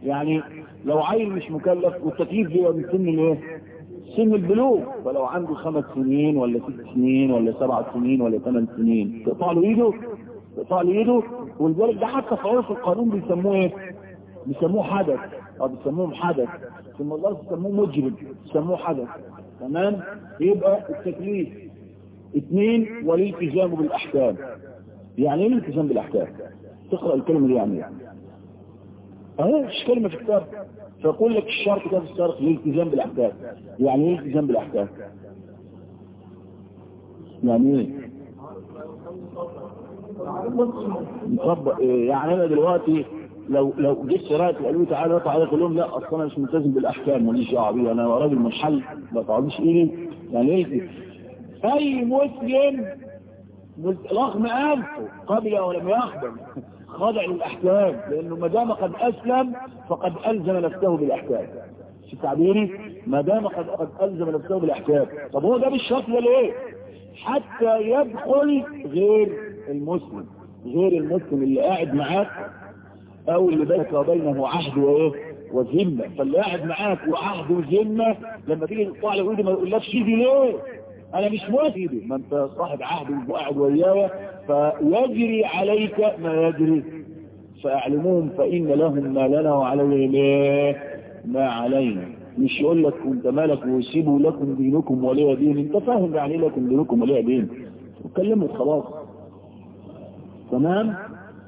A: يعني لو عيل مش مكلف والتكليف بيبقى من سن الايه سن البلوغ فلو عنده خمس سنين ولا ست سنين ولا سبع سنين ولا ثمان سنين تقطع له ايده تقطع له ايده ولذلك ده حتى في عرف القانون بيسموه ايه بيسموه حدث او بيسموه حدث ثم الله بيسموه مجرم بيسموه حدث تمام يبقى التكليف اثنين والالتزام بالاحكام يعني ايه الالتزام بالاحكام تقرا الكلمه دي يعني اهي مش كلمه في الكتاب فيقول لك الشرط كده في السرق الالتزام بالاحكام يعني ايه الالتزام بالاحكام يعني ايه مطبق إيه؟ يعني انا دلوقتي لو لو جيت شرعت وقالوا لي تعالى اقطع عليك لهم لا اصل انا مش ملتزم بالاحكام ماليش دعوه بيها انا راجل منحل ما تقعدوش ايدي يعني ايه اي مسلم رغم انفه قبل ولم يقبل خاضع للاحكام لانه ما دام قد اسلم فقد الزم نفسه بالاحكام في تعبيري ما دام قد قد الزم نفسه بالاحكام طب هو ده بالشرط ده ليه حتى يدخل غير المسلم غير المسلم اللي قاعد معاك او اللي بينك وبينه عهد وايه وذمه فاللي قاعد معاك وعهد وذمه لما تيجي تقطع له ايدي ما يقولكش ايدي ليه انا مش موافق ما انت صاحب عهد وقاعد ويايا فيجري عليك ما يجري فاعلموهم فان لهم ما لنا وعليهم ايه ما علينا مش يقول لك انت مالك ويسيبوا لكم دينكم ولي دين انت فاهم يعني لكم دينكم ولي دين وكلموا خلاص تمام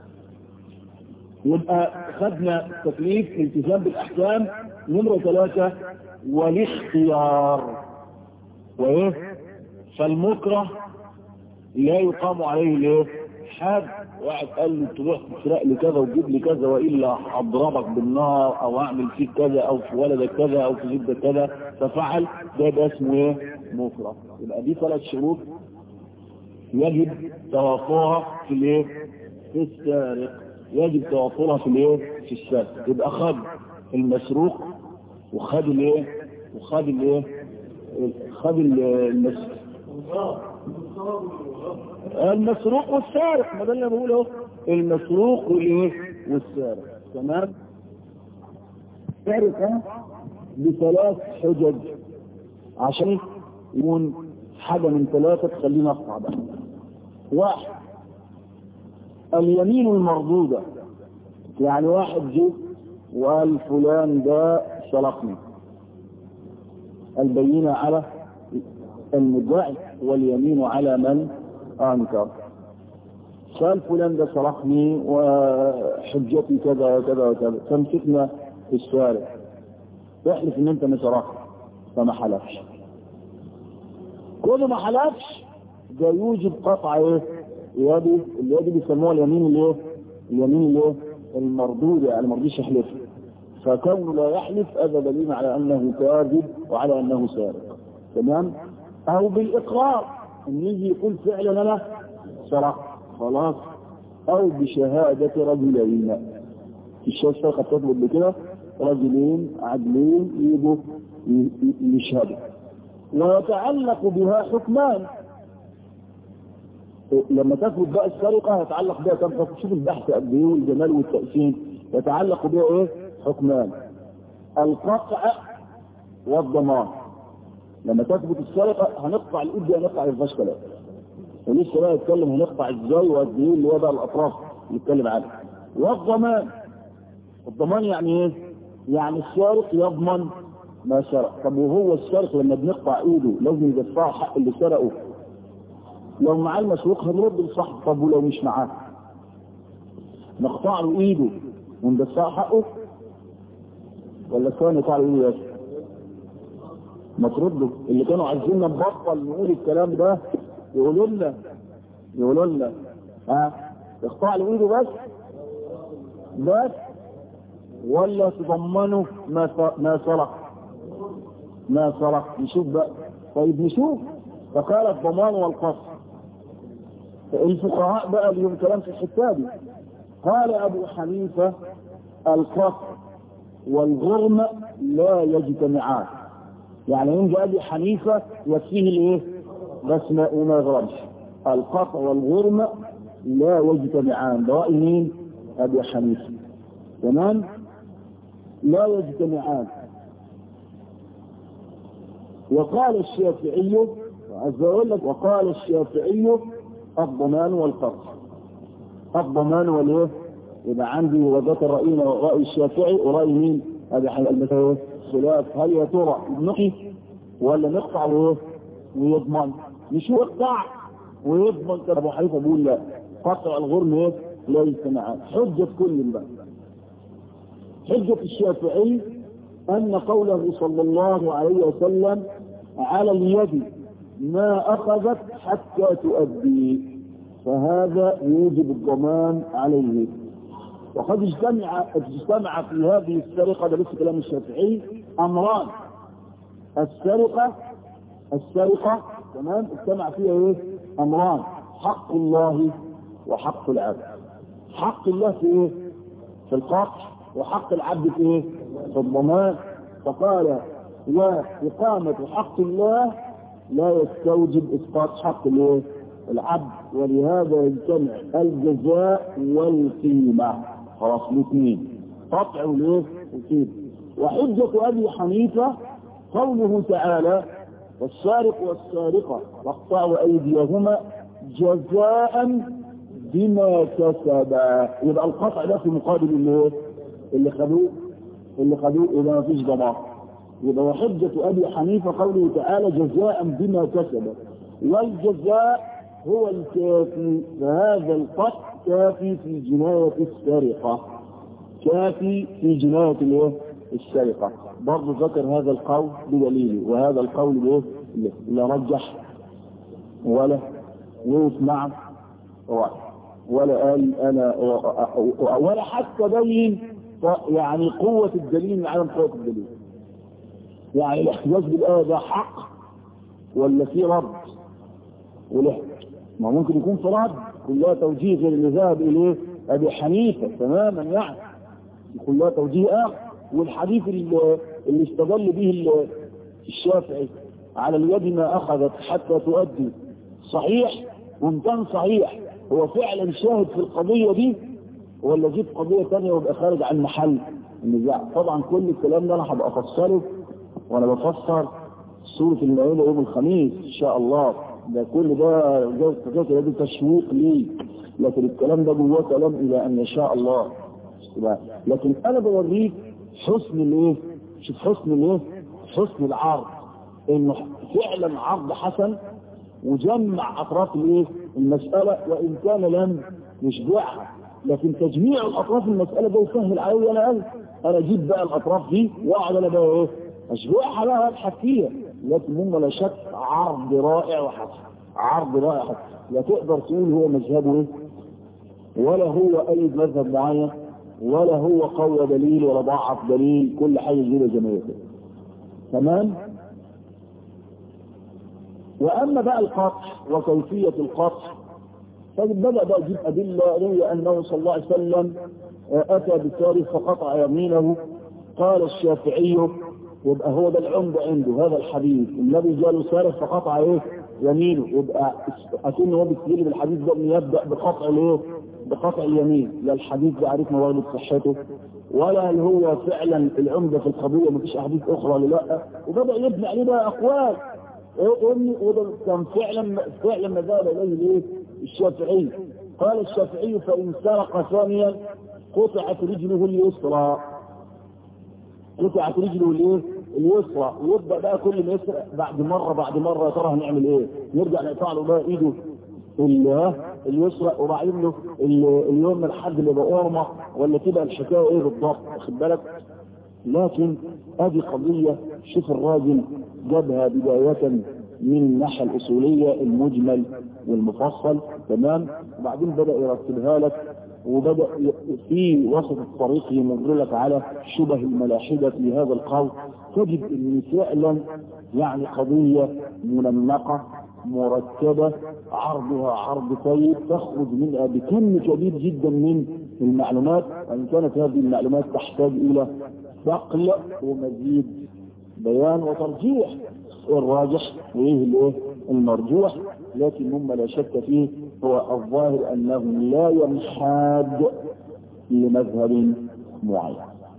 A: يبقى خدنا تكليف التزام بالاحكام نمرة ثلاثة والاختيار وايه فالمكره لا يقام عليه ليه حد واحد قال لي تروح تسرق لي كذا وتجيب لي كذا والا اضربك بالنار او اعمل فيك كذا او في ولدك كذا او في جدك كذا ففعل ده ده اسمه ايه مكره يبقى دي ثلاث شروط يجب توافرها في الايه في السارق يجب توافرها في الايه في السارق يبقى خد المسروق وخد الايه وخد الايه خد المسروق المسروق والسارق ما ده اللي بقوله المسروق والايه والسارق تمام سرقة بثلاث حجج عشان يكون حاجة من ثلاثة تخلينا اقطع بقى واحد اليمين المردودة يعني واحد جه وقال فلان ده سرقني البينة على المدعي واليمين على من أنكر قال فلان ده سرقني وحجتي كذا وكذا وكذا فمسكنا في الشارع احلف ان انت ما سرقت فما حلفش كل ما حلفش ده يوجب قطع ايه يدي اليد بيسموها اليمين الايه اليمين الايه المردودة يعني ما رضيش يحلف فكونه لا يحلف هذا دليل على انه كاذب وعلى انه سارق تمام او بالاقرار ان يجي يقول فعلا انا سرقت خلاص او بشهادة رجلين الشيخ قد تطلب بكده رجلين عدلين يجوا يشهدوا ويتعلق بها حكمان لما تثبت بقى السرقة يتعلق بها كم حكم شوف البحث قد ايه والجمال والتأسيس يتعلق بها ايه حكمان القطع والضمان لما تثبت السرقة هنقطع الايد دي هنقطع الفشكلة ولسه بقى يتكلم هنقطع ازاي وقد ايه اللي هو بقى الاطراف اللي يتكلم عنها والضمان الضمان يعني ايه؟ يعني السارق يضمن ما سرق طب وهو السارق لما بنقطع ايده لازم يدفع حق اللي سرقه لو معاه المسروق هنرد لصاحبه طب ولو مش معاه نقطع له ايده وندفع حقه ولا ثاني نقطع له ايده بس ما ترده اللي كانوا عايزيننا نبطل نقول الكلام ده يقولوا لنا يقولوا لنا ها اقطع له ايده بس بس ولا تضمنه ما ما سرق ما سرق نشوف بقى طيب نشوف فقال الضمان والقصر الفقهاء بقى لهم كلام في الحته دي قال ابو حنيفه القصر والغرم لا يجتمعان يعني ينجي ابي حنيفه يكفيه الايه بس ما وما يغرمش القطع والغرم لا يجتمعان ده راي مين ابي حنيفه تمام
B: لا يجتمعان وقال الشافعي عز وجل وقال الشافعي الضمان والقرض الضمان والايه يبقى عندي وذكر رأينا رأي الشافعي ورأي مين هذا المثل خلاف هل يا ترى نقي ولا نقطع وايه ويضمن مش يقطع ويضمن كان ابو حنيفه بيقول لا قطع الغرم ايه ليس معاه حجة كل بقى حجة الشافعي أن قوله صلى الله عليه وسلم على اليد ما أخذت حتى تؤدي فهذا يوجب الضمان عليه وقد اجتمع اجتمع في هذه السرقة ده لسه كلام الشافعي أمران السرقة السرقة تمام اجتمع فيها ايه أمران حق الله وحق العبد حق الله في ايه في القطع وحق العبد في ايه في الضمان فقال وإقامة حق الله لا يستوجب إسقاط حق الايه العبد ولهذا يجتمع الجزاء والقيمة خلاص الاثنين قطع والايه والقيمة وحجة أبي حنيفة قوله تعالى والسارق والسارقة واقطعوا أيديهما جزاء بما كسبا يبقى القطع ده في مقابل اللي اللي خدوه اللي خدوه إذا ما فيش ضمان يبقى وحجة أبي حنيفة قوله تعالى جزاء بما كسب والجزاء هو الكافي فهذا القطع كافي في جناية السرقة كافي في جناية الايه؟ السرقة برضه ذكر هذا القول بدليله وهذا القول بايه؟ لا رجح ولا وقف معه ولا قال انا ولا حتى بين يعني قوة الدليل من عدم قوة الدليل يعني الاحتجاج بالآية ده حق ولا في رد وله ما ممكن يكون في رد كلها توجيه غير اللي ذهب اليه ابي حنيفه تماما يعني كلها توجيه اخر والحديث اللي, اللي استدل به الشافعي على اليد ما اخذت حتى تؤدي صحيح وان كان صحيح هو فعلا شاهد في القضيه دي ولا جيب قضيه ثانيه ويبقى خارج عن محل النزاع طبعا كل الكلام ده انا هبقى افسره وانا بفسر سورة المائدة يوم الخميس ان شاء الله ده كل ده جوز تذاكر ده تشويق لي لكن الكلام ده جواه كلام الى ان يشاء الله لكن انا بوريك حسن الايه شوف حسن الايه حسن العرض انه فعلا عرض حسن وجمع اطراف الايه المسألة وان كان لم يشبعها لكن تجميع الاطراف المسألة ده يسهل علي انا انا انا اجيب بقى الاطراف دي واقعد انا بقى ايه اشبعها بقى ابحث فيها لكن هم لا شك عرض رائع وحسن عرض رائع حسن لا تقدر تقول هو مذهبه ايه ولا هو اي مذهب معين ولا هو قوي دليل ولا ضعف دليل كل حاجه زي جماعته تمام واما بقى القطع وكيفيه القطع فبدأ بقى يجيب أدلة روي أنه صلى الله عليه وسلم أتى بالثالث فقطع يمينه قال الشافعي يبقى هو ده العمد عنده هذا الحديث الذي جاله سارق فقطع ايه يمينه يبقى اكن هو بيستدل بالحديث ده انه يبدا بقطع الايه بقطع اليمين لا الحديث ده عرفنا واجب صحته ولا هل هو فعلا العمده في القضيه مفيش احاديث اخرى ولا لا وبدا يبني عليه بقى اقوال إيه وده كان فعلا فعلا ما ذهب اليه الايه الشافعي قال الشافعي فان سرق ثانيا قطعت رجله اليسرى قطعت رجله الايه اليسرى ويبدا بقى كل ما يسرق بعد مره بعد مره يا ترى هنعمل ايه نرجع نقطع له بقى ايده اليسرى وبعدين له اليوم الحد اللي بقورمه ولا تبقى الحكايه ايه بالضبط واخد بالك لكن ادي قضيه شوف الراجل جابها بدايه من الناحيه الاصوليه المجمل والمفصل تمام وبعدين بدا يرتبها لك وبدأ في وسط الطريق يمر لك على شبه الملاحدة في هذا القول تجد ان فعلا يعني قضية منمقة مرتبة عرضها عرض طيب تخرج منها بكم كبير جدا من المعلومات وان كانت هذه المعلومات تحتاج الى ثقل ومزيد بيان وترجيح الراجح وايه الايه المرجوح لكن مما لا شك فيه هو الظاهر انه لا ينحاد لمذهب معين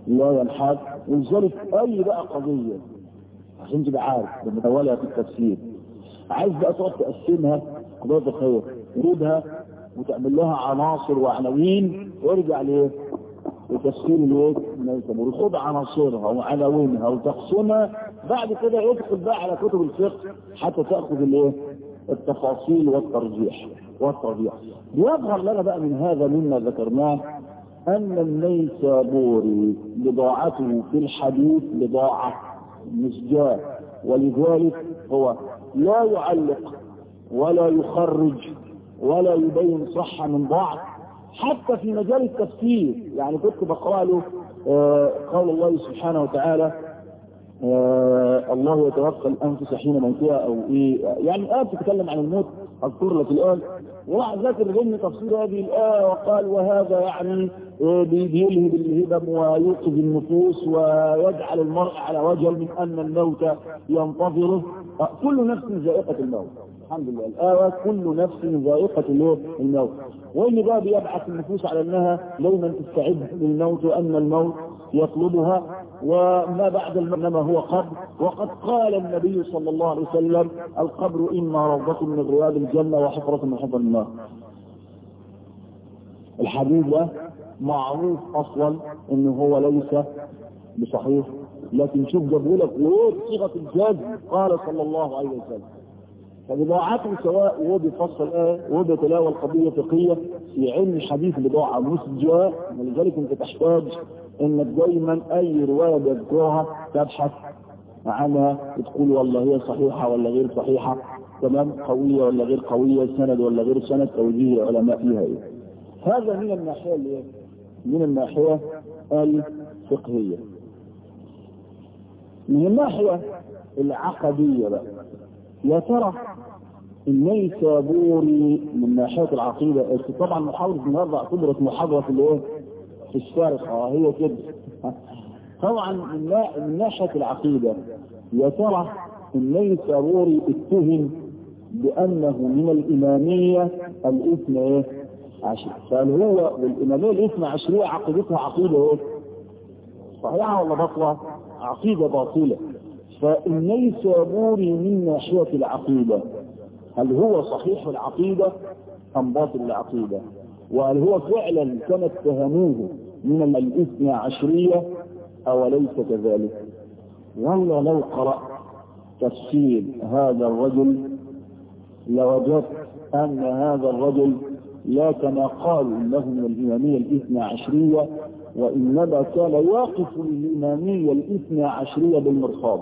B: لا ينحاز ولذلك اي بقى قضيه عشان تبقى عارف بمتولها في التفسير عايز بقى تقعد تقسمها قضيه الخير تريدها وتعمل لها عناصر وعناوين وارجع لايه؟ لتفسير الايه؟ النيسابوري خد عناصرها وعناوينها وتقسمها بعد كده ادخل بقى على كتب الفقه حتى تاخذ الايه؟ التفاصيل والترجيح والترجيح يظهر لنا بقى من هذا مما ذكرناه أن النيسابوري بضاعته في الحديث بضاعة مسجاة ولذلك هو لا يعلق ولا يخرج ولا يبين صحة من بعض حتى في مجال التفسير يعني كنت بقرأ له آه قول الله سبحانه وتعالى آه الله يتوفى الأنفس حين موتها أو إيه يعني آية تتكلم عن الموت أذكر لك الآن وراح ذاكر ضمن تفسير هذه الآية وقال وهذا يعني بيلهب الهبم ويوقظ النفوس ويجعل المرء على وجل من أن الموت ينتظره كل نفس ذائقة الموت الحمد لله الآية كل نفس ذائقة الموت وإن بقى بيبعث النفوس على أنها دايما تستعد للموت وأن الموت يطلبها وما بعد الموت إنما هو قبر وقد قال النبي صلى الله عليه وسلم القبر إما روضة من رياض الجنة وحفرة من حفر النار الحديث ده معروف أصلا إنه هو ليس بصحيح لكن شوف جابوا لك وإيه صيغة الجزم قال صلى الله عليه وسلم فبضاعته سواء وهو بيفصل ايه وهو بيتناول قضيه فقهيه في علم الحديث بضاعه مسجاه ولذلك انت تحتاج انك دايما اي روايه بيذكرها تبحث عنها وتقول والله هي صحيحه ولا غير صحيحه تمام قويه ولا غير قويه سند ولا غير سند توجيه العلماء فيها ايه هذا من الناحيه اللي من الناحيه الفقهيه من الناحيه العقديه بقى يا ترى النيسابوري من ناحية العقيدة طبعا محاولة النهارده اعتبرت محاضرة في الايه؟ في الشارع هي كده طبعا من ناحية العقيدة يا ترى النيسابوري اتهم بأنه من الإمامية الاثنى ايه؟ عشر فهل هو والإمامية الاثنى عشرية عقيدتها عقيدة ايه؟ صحيحة ولا باطلة؟ عقيدة باطلة فالنيسابوري من ناحية العقيدة هل هو صحيح العقيدة أم باطل العقيدة وهل هو فعلا كما اتهموه من الاثنى عشرية أو ليس كذلك ولا لو قرأت تفسير هذا الرجل لوجدت أن هذا الرجل لا كما قالوا انه من الاماميه الاثنى عشريه وانما كان واقف للاماميه الاثنى عشريه بالمرصاد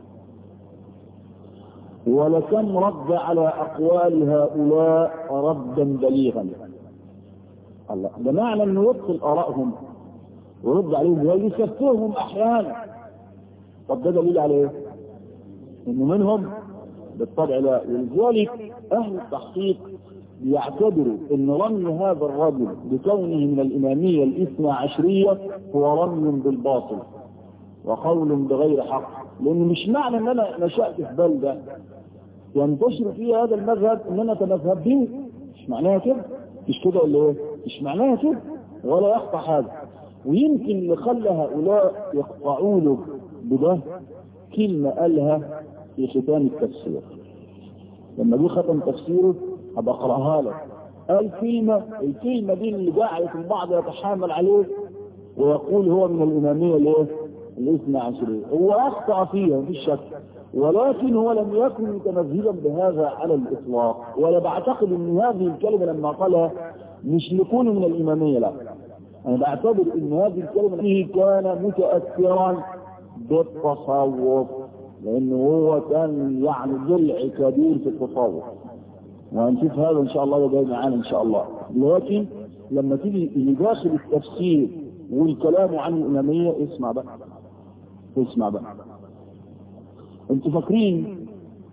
B: ولكم رد على اقوال هؤلاء ردا بليغا الله ده معنى انه يبطل ارائهم ويرد عليهم ويسفههم احيانا طب ده دليل على ايه؟ انه منهم بالطبع لا ولذلك اهل التحقيق يعتبروا ان رمي هذا الرجل بكونه من الاماميه الاثنى عشريه هو رمي بالباطل وقول بغير حق لان مش معنى ان انا نشات في بلده ينتشر فيها هذا المذهب ان انا اتمذهب به مش معناها كده مش كده ولا ايه؟ مش معناها كده ولا يقطع هذا ويمكن اللي خلى هؤلاء يقطعوا له بده كلمه قالها في ختام التفسير لما جه ختم تفسيره هبقى اقراها لك قال كلمة الكلمة دي اللي جعلت البعض يتحامل عليه ويقول هو من الإمامية الايه؟ الاثنى عشرية هو أخطأ فيها مفيش شك ولكن هو لم يكن متمذهبا بهذا على الإطلاق ولا بعتقد أن هذه الكلمة لما قالها مش لكونه من الإمامية لا أنا بعتبر أن هذه الكلمة فيه كان متأثرا بالتصوف لأنه هو كان يعني ضلع كبير في التصوف وهنشوف هذا ان شاء الله ده جاي معانا ان شاء الله لكن لما تيجي اللي داخل التفسير والكلام عن الاماميه اسمع بقى اسمع بقى انتوا فاكرين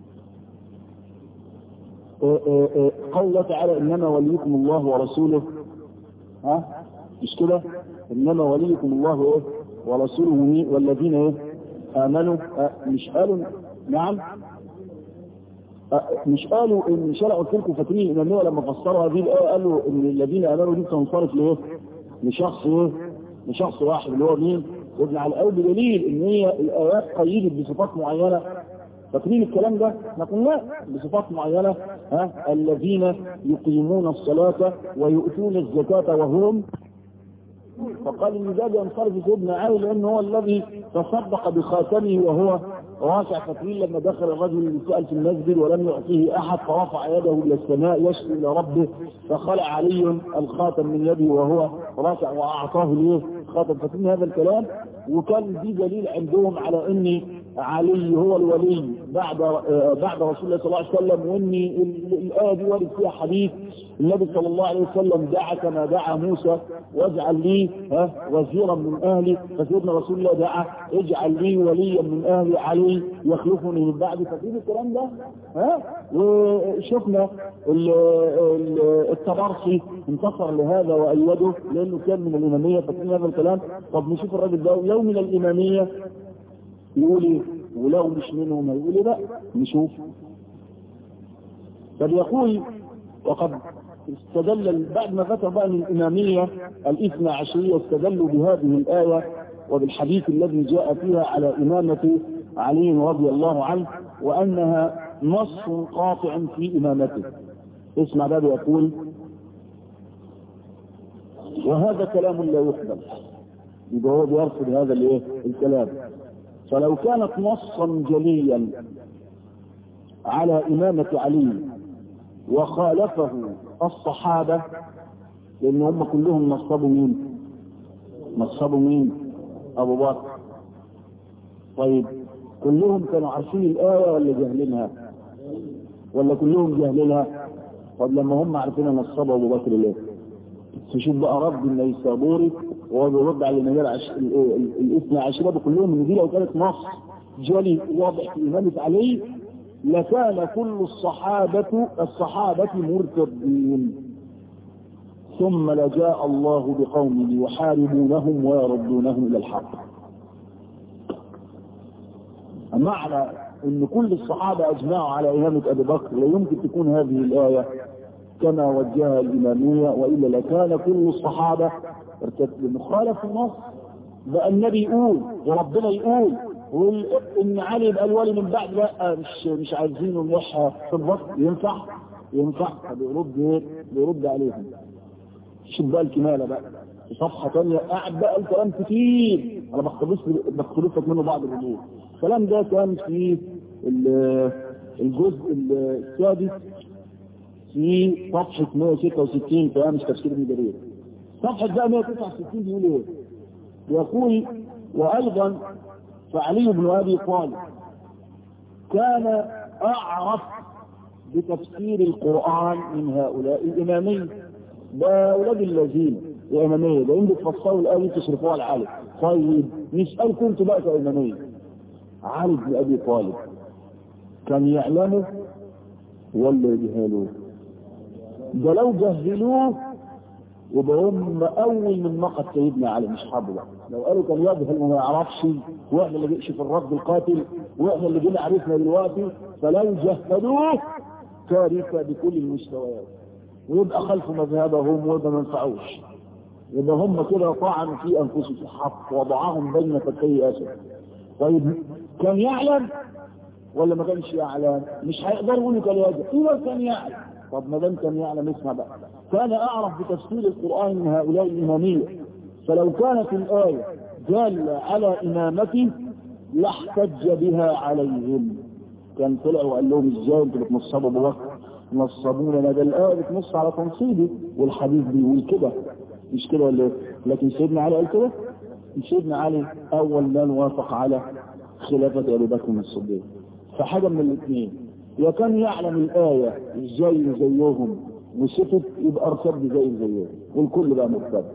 B: قول الله تعالى انما وليكم الله ورسوله ها مش كده انما وليكم الله ايه ورسوله والذين ايه امنوا أه مش قالوا نعم مش قالوا ان شرعوا لكم فاكرين الاماميه لما فسروا هذه الايه قالوا ان الذين امنوا دي تنصرف لايه؟ لشخص ايه؟ لشخص واحد اللي هو مين؟ سيدنا علي قال بدليل ان هي الايات قيدت بصفات معينه فاكرين الكلام ده؟ نقول لا بصفات معينه ها الذين يقيمون الصلاه ويؤتون الزكاه وهم فقال ان ده ينصرف سيدنا علي لانه هو الذي تصدق بخاتمه وهو راكع فاكرين لما دخل الرجل سأل في المسجد ولم يعطيه احد فرفع يده الى السماء يشكو الى ربه فخلع علي الخاتم من يده وهو راكع واعطاه ليه خاتم فاكرين هذا الكلام وكان دي دليل عندهم على ان علي هو الولي بعد بعد رسول الله صلى الله عليه وسلم وان الايه دي ورد فيها حديث النبي صلى الله عليه وسلم دعا كما دعا موسى واجعل لي ها وزيرا من اهلي فسيدنا رسول الله دعا اجعل لي وليا من اهلي علي يخلفني من بعدي فاكرين الكلام ده ها وشفنا التبرصي انتصر لهذا وايده لانه كان من الاماميه فاكرين هذا الكلام طب نشوف الراجل ده لو من الاماميه يقول ايه ولو مش منهم هيقول ايه بقى نشوف طب يقول وقد استدل بعد ما ذكر بقى من الإمامية الاثنى عشرية استدلوا بهذه الآية وبالحديث الذي جاء فيها على إمامة علي رضي الله عنه وأنها نص قاطع في إمامته اسمع بابي يقول وهذا كلام لا يقبل يبقى هو بيرفض هذا الايه الكلام فلو كانت نصا جليا على إمامة علي وخالفه الصحابة لأن هم كلهم نصبوا مين نصبوا مين أبو بكر طيب كلهم كانوا عارفين الآية ولا جاهلينها ولا كلهم جاهلينها طب لما هم عارفين نصبوا أبو بكر ليه تشوف بقى رد النيسابوري وهو بيرد على المجال عش... الاثنى عشرة كلهم ان دي لو كانت نص جلي واضح في إمامة علي لكان كل الصحابة الصحابة مرتدين ثم لجاء الله بقوم يحاربونهم ويردونهم إلى الحق معنى ان كل الصحابة اجمعوا على امامة ابي بكر لا يمكن تكون هذه الاية كما وجهها الامامية والا لكان كل الصحابة ارتدوا مخالف النص بقى النبي يقول وربنا يقول وان علي يبقى الولي من بعد لا مش مش عايزينه نروح في الوقت ينفع ينفع بيرد ايه بيرد عليهم شوف بقى الكمالة بقى في صفحة ثانية قاعد بقى الكلام كتير انا بختلف بختلف لك منه بعض الامور الكلام ده كان في الجزء السادس في صفحة 166 في امس تفسير ابن جرير صفحة بقى 169 بيقول ايه؟ يقول وايضا فعلي بن ابي طالب كان اعرف بتفسير القرآن من هؤلاء الامامين ده اولاد الذين الامامية ده انتوا تفسروا الايه تصرفوها على علي طيب نسألكم انتوا بقى كامامية علي بن ابي طالب كان يعلمه ولا يجهلوه ده لو جهلوه يبقى هم اول من نقد سيدنا علي مش حاضر لو قالوا كان يجهل وما يعرفش واحنا اللي جئش في الرد القاتل واحنا اللي جينا عرفنا دلوقتي فلو جهلوه كارثه بكل المستويات ويبقى خلف مذهبهم ويبقى ما ينفعوش يبقى هم كده طعنوا في انفسهم حق وضعهم بين فكي اسد طيب كان يعلم ولا ما كانش يعلم مش هيقدر يقول كان يجهل ايوه كان يعلم طب ما دام كان يعلم اسمع بقى كان اعرف بتفسير القران من هؤلاء الاماميه فلو كانت الايه داله على امامته لاحتج بها عليهم كان طلع وقال لهم ازاي انتوا بتنصبوا ابو بكر نصبونا ده الايه بتنص على تنصيبي والحديث بيقول كده مش كده ولا لكن سيدنا علي قال كده سيدنا علي اول من وافق على خلافه ابي بكر الصديق فحاجه من الاثنين يا كان يعلم الآية زي زيهم وسكت يبقى ارتد زي زيهم والكل بقى مرتد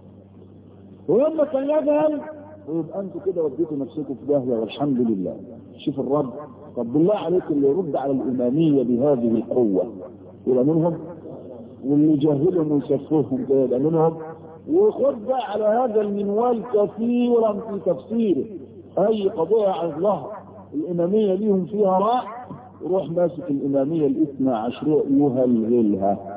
B: ولما كان يجهل ويبقى انتوا كده وديتوا نفسكم في داهية والحمد لله شوف الرد طب بالله عليك اللي يرد على الإمامية بهذه القوة يبقى منهم واللي يجهلهم ويسفههم كده يبقى منهم وخد بقى على هذا المنوال كثيرا في تفسيره أي قضية عن ظهر الإمامية ليهم فيها راء روح ماسك الإمامية الاثنى عشرية يهلهلها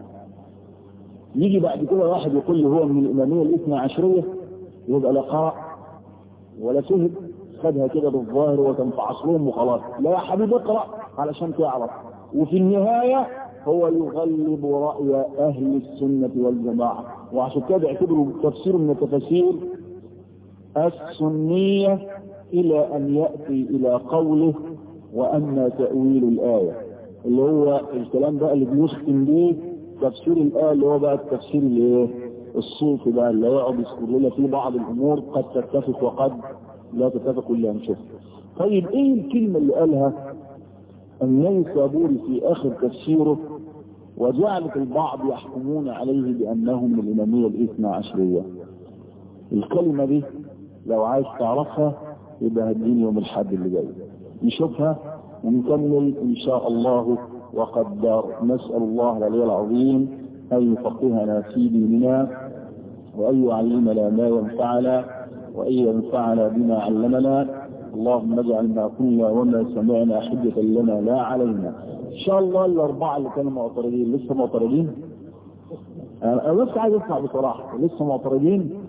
B: يجي بعد كده واحد يقول لي هو من الإمامية الاثنى عشرية يبقى لقاء ولا فهم خدها كده بالظاهر وكان في عصرهم وخلاص لا يا حبيبي اقرا علشان تعرف وفي النهايه هو يغلب راي اهل السنه والجماعه وعشان كده اعتبروا تفسير من التفاسير السنيه الى ان ياتي الى قوله واما تاويل الايه اللي هو الكلام بقى اللي بيختم بيه تفسير الايه اللي هو بقى التفسير الايه الصوفي بقى اللي يقعد يذكر لنا فيه بعض الامور قد تتفق وقد لا تتفق الا نشوف طيب ايه الكلمه اللي قالها النيسابوري في اخر تفسيره وجعلت البعض يحكمون عليه بانهم من الاماميه الاثنى عشريه الكلمه دي لو عايز تعرفها يبقى هديني يوم الحد اللي جاي نشوفها ونكمل ان شاء الله وقدر نسال الله العلي العظيم ان يفقهنا في ديننا وان يعلمنا ما ينفعنا وان ينفعنا بما علمنا اللهم اجعل ما قلنا وما سمعنا حجة لنا لا علينا ان شاء الله الاربعة اللي كانوا معترضين لسه معترضين انا بس عايز اسمع بصراحة لسه معترضين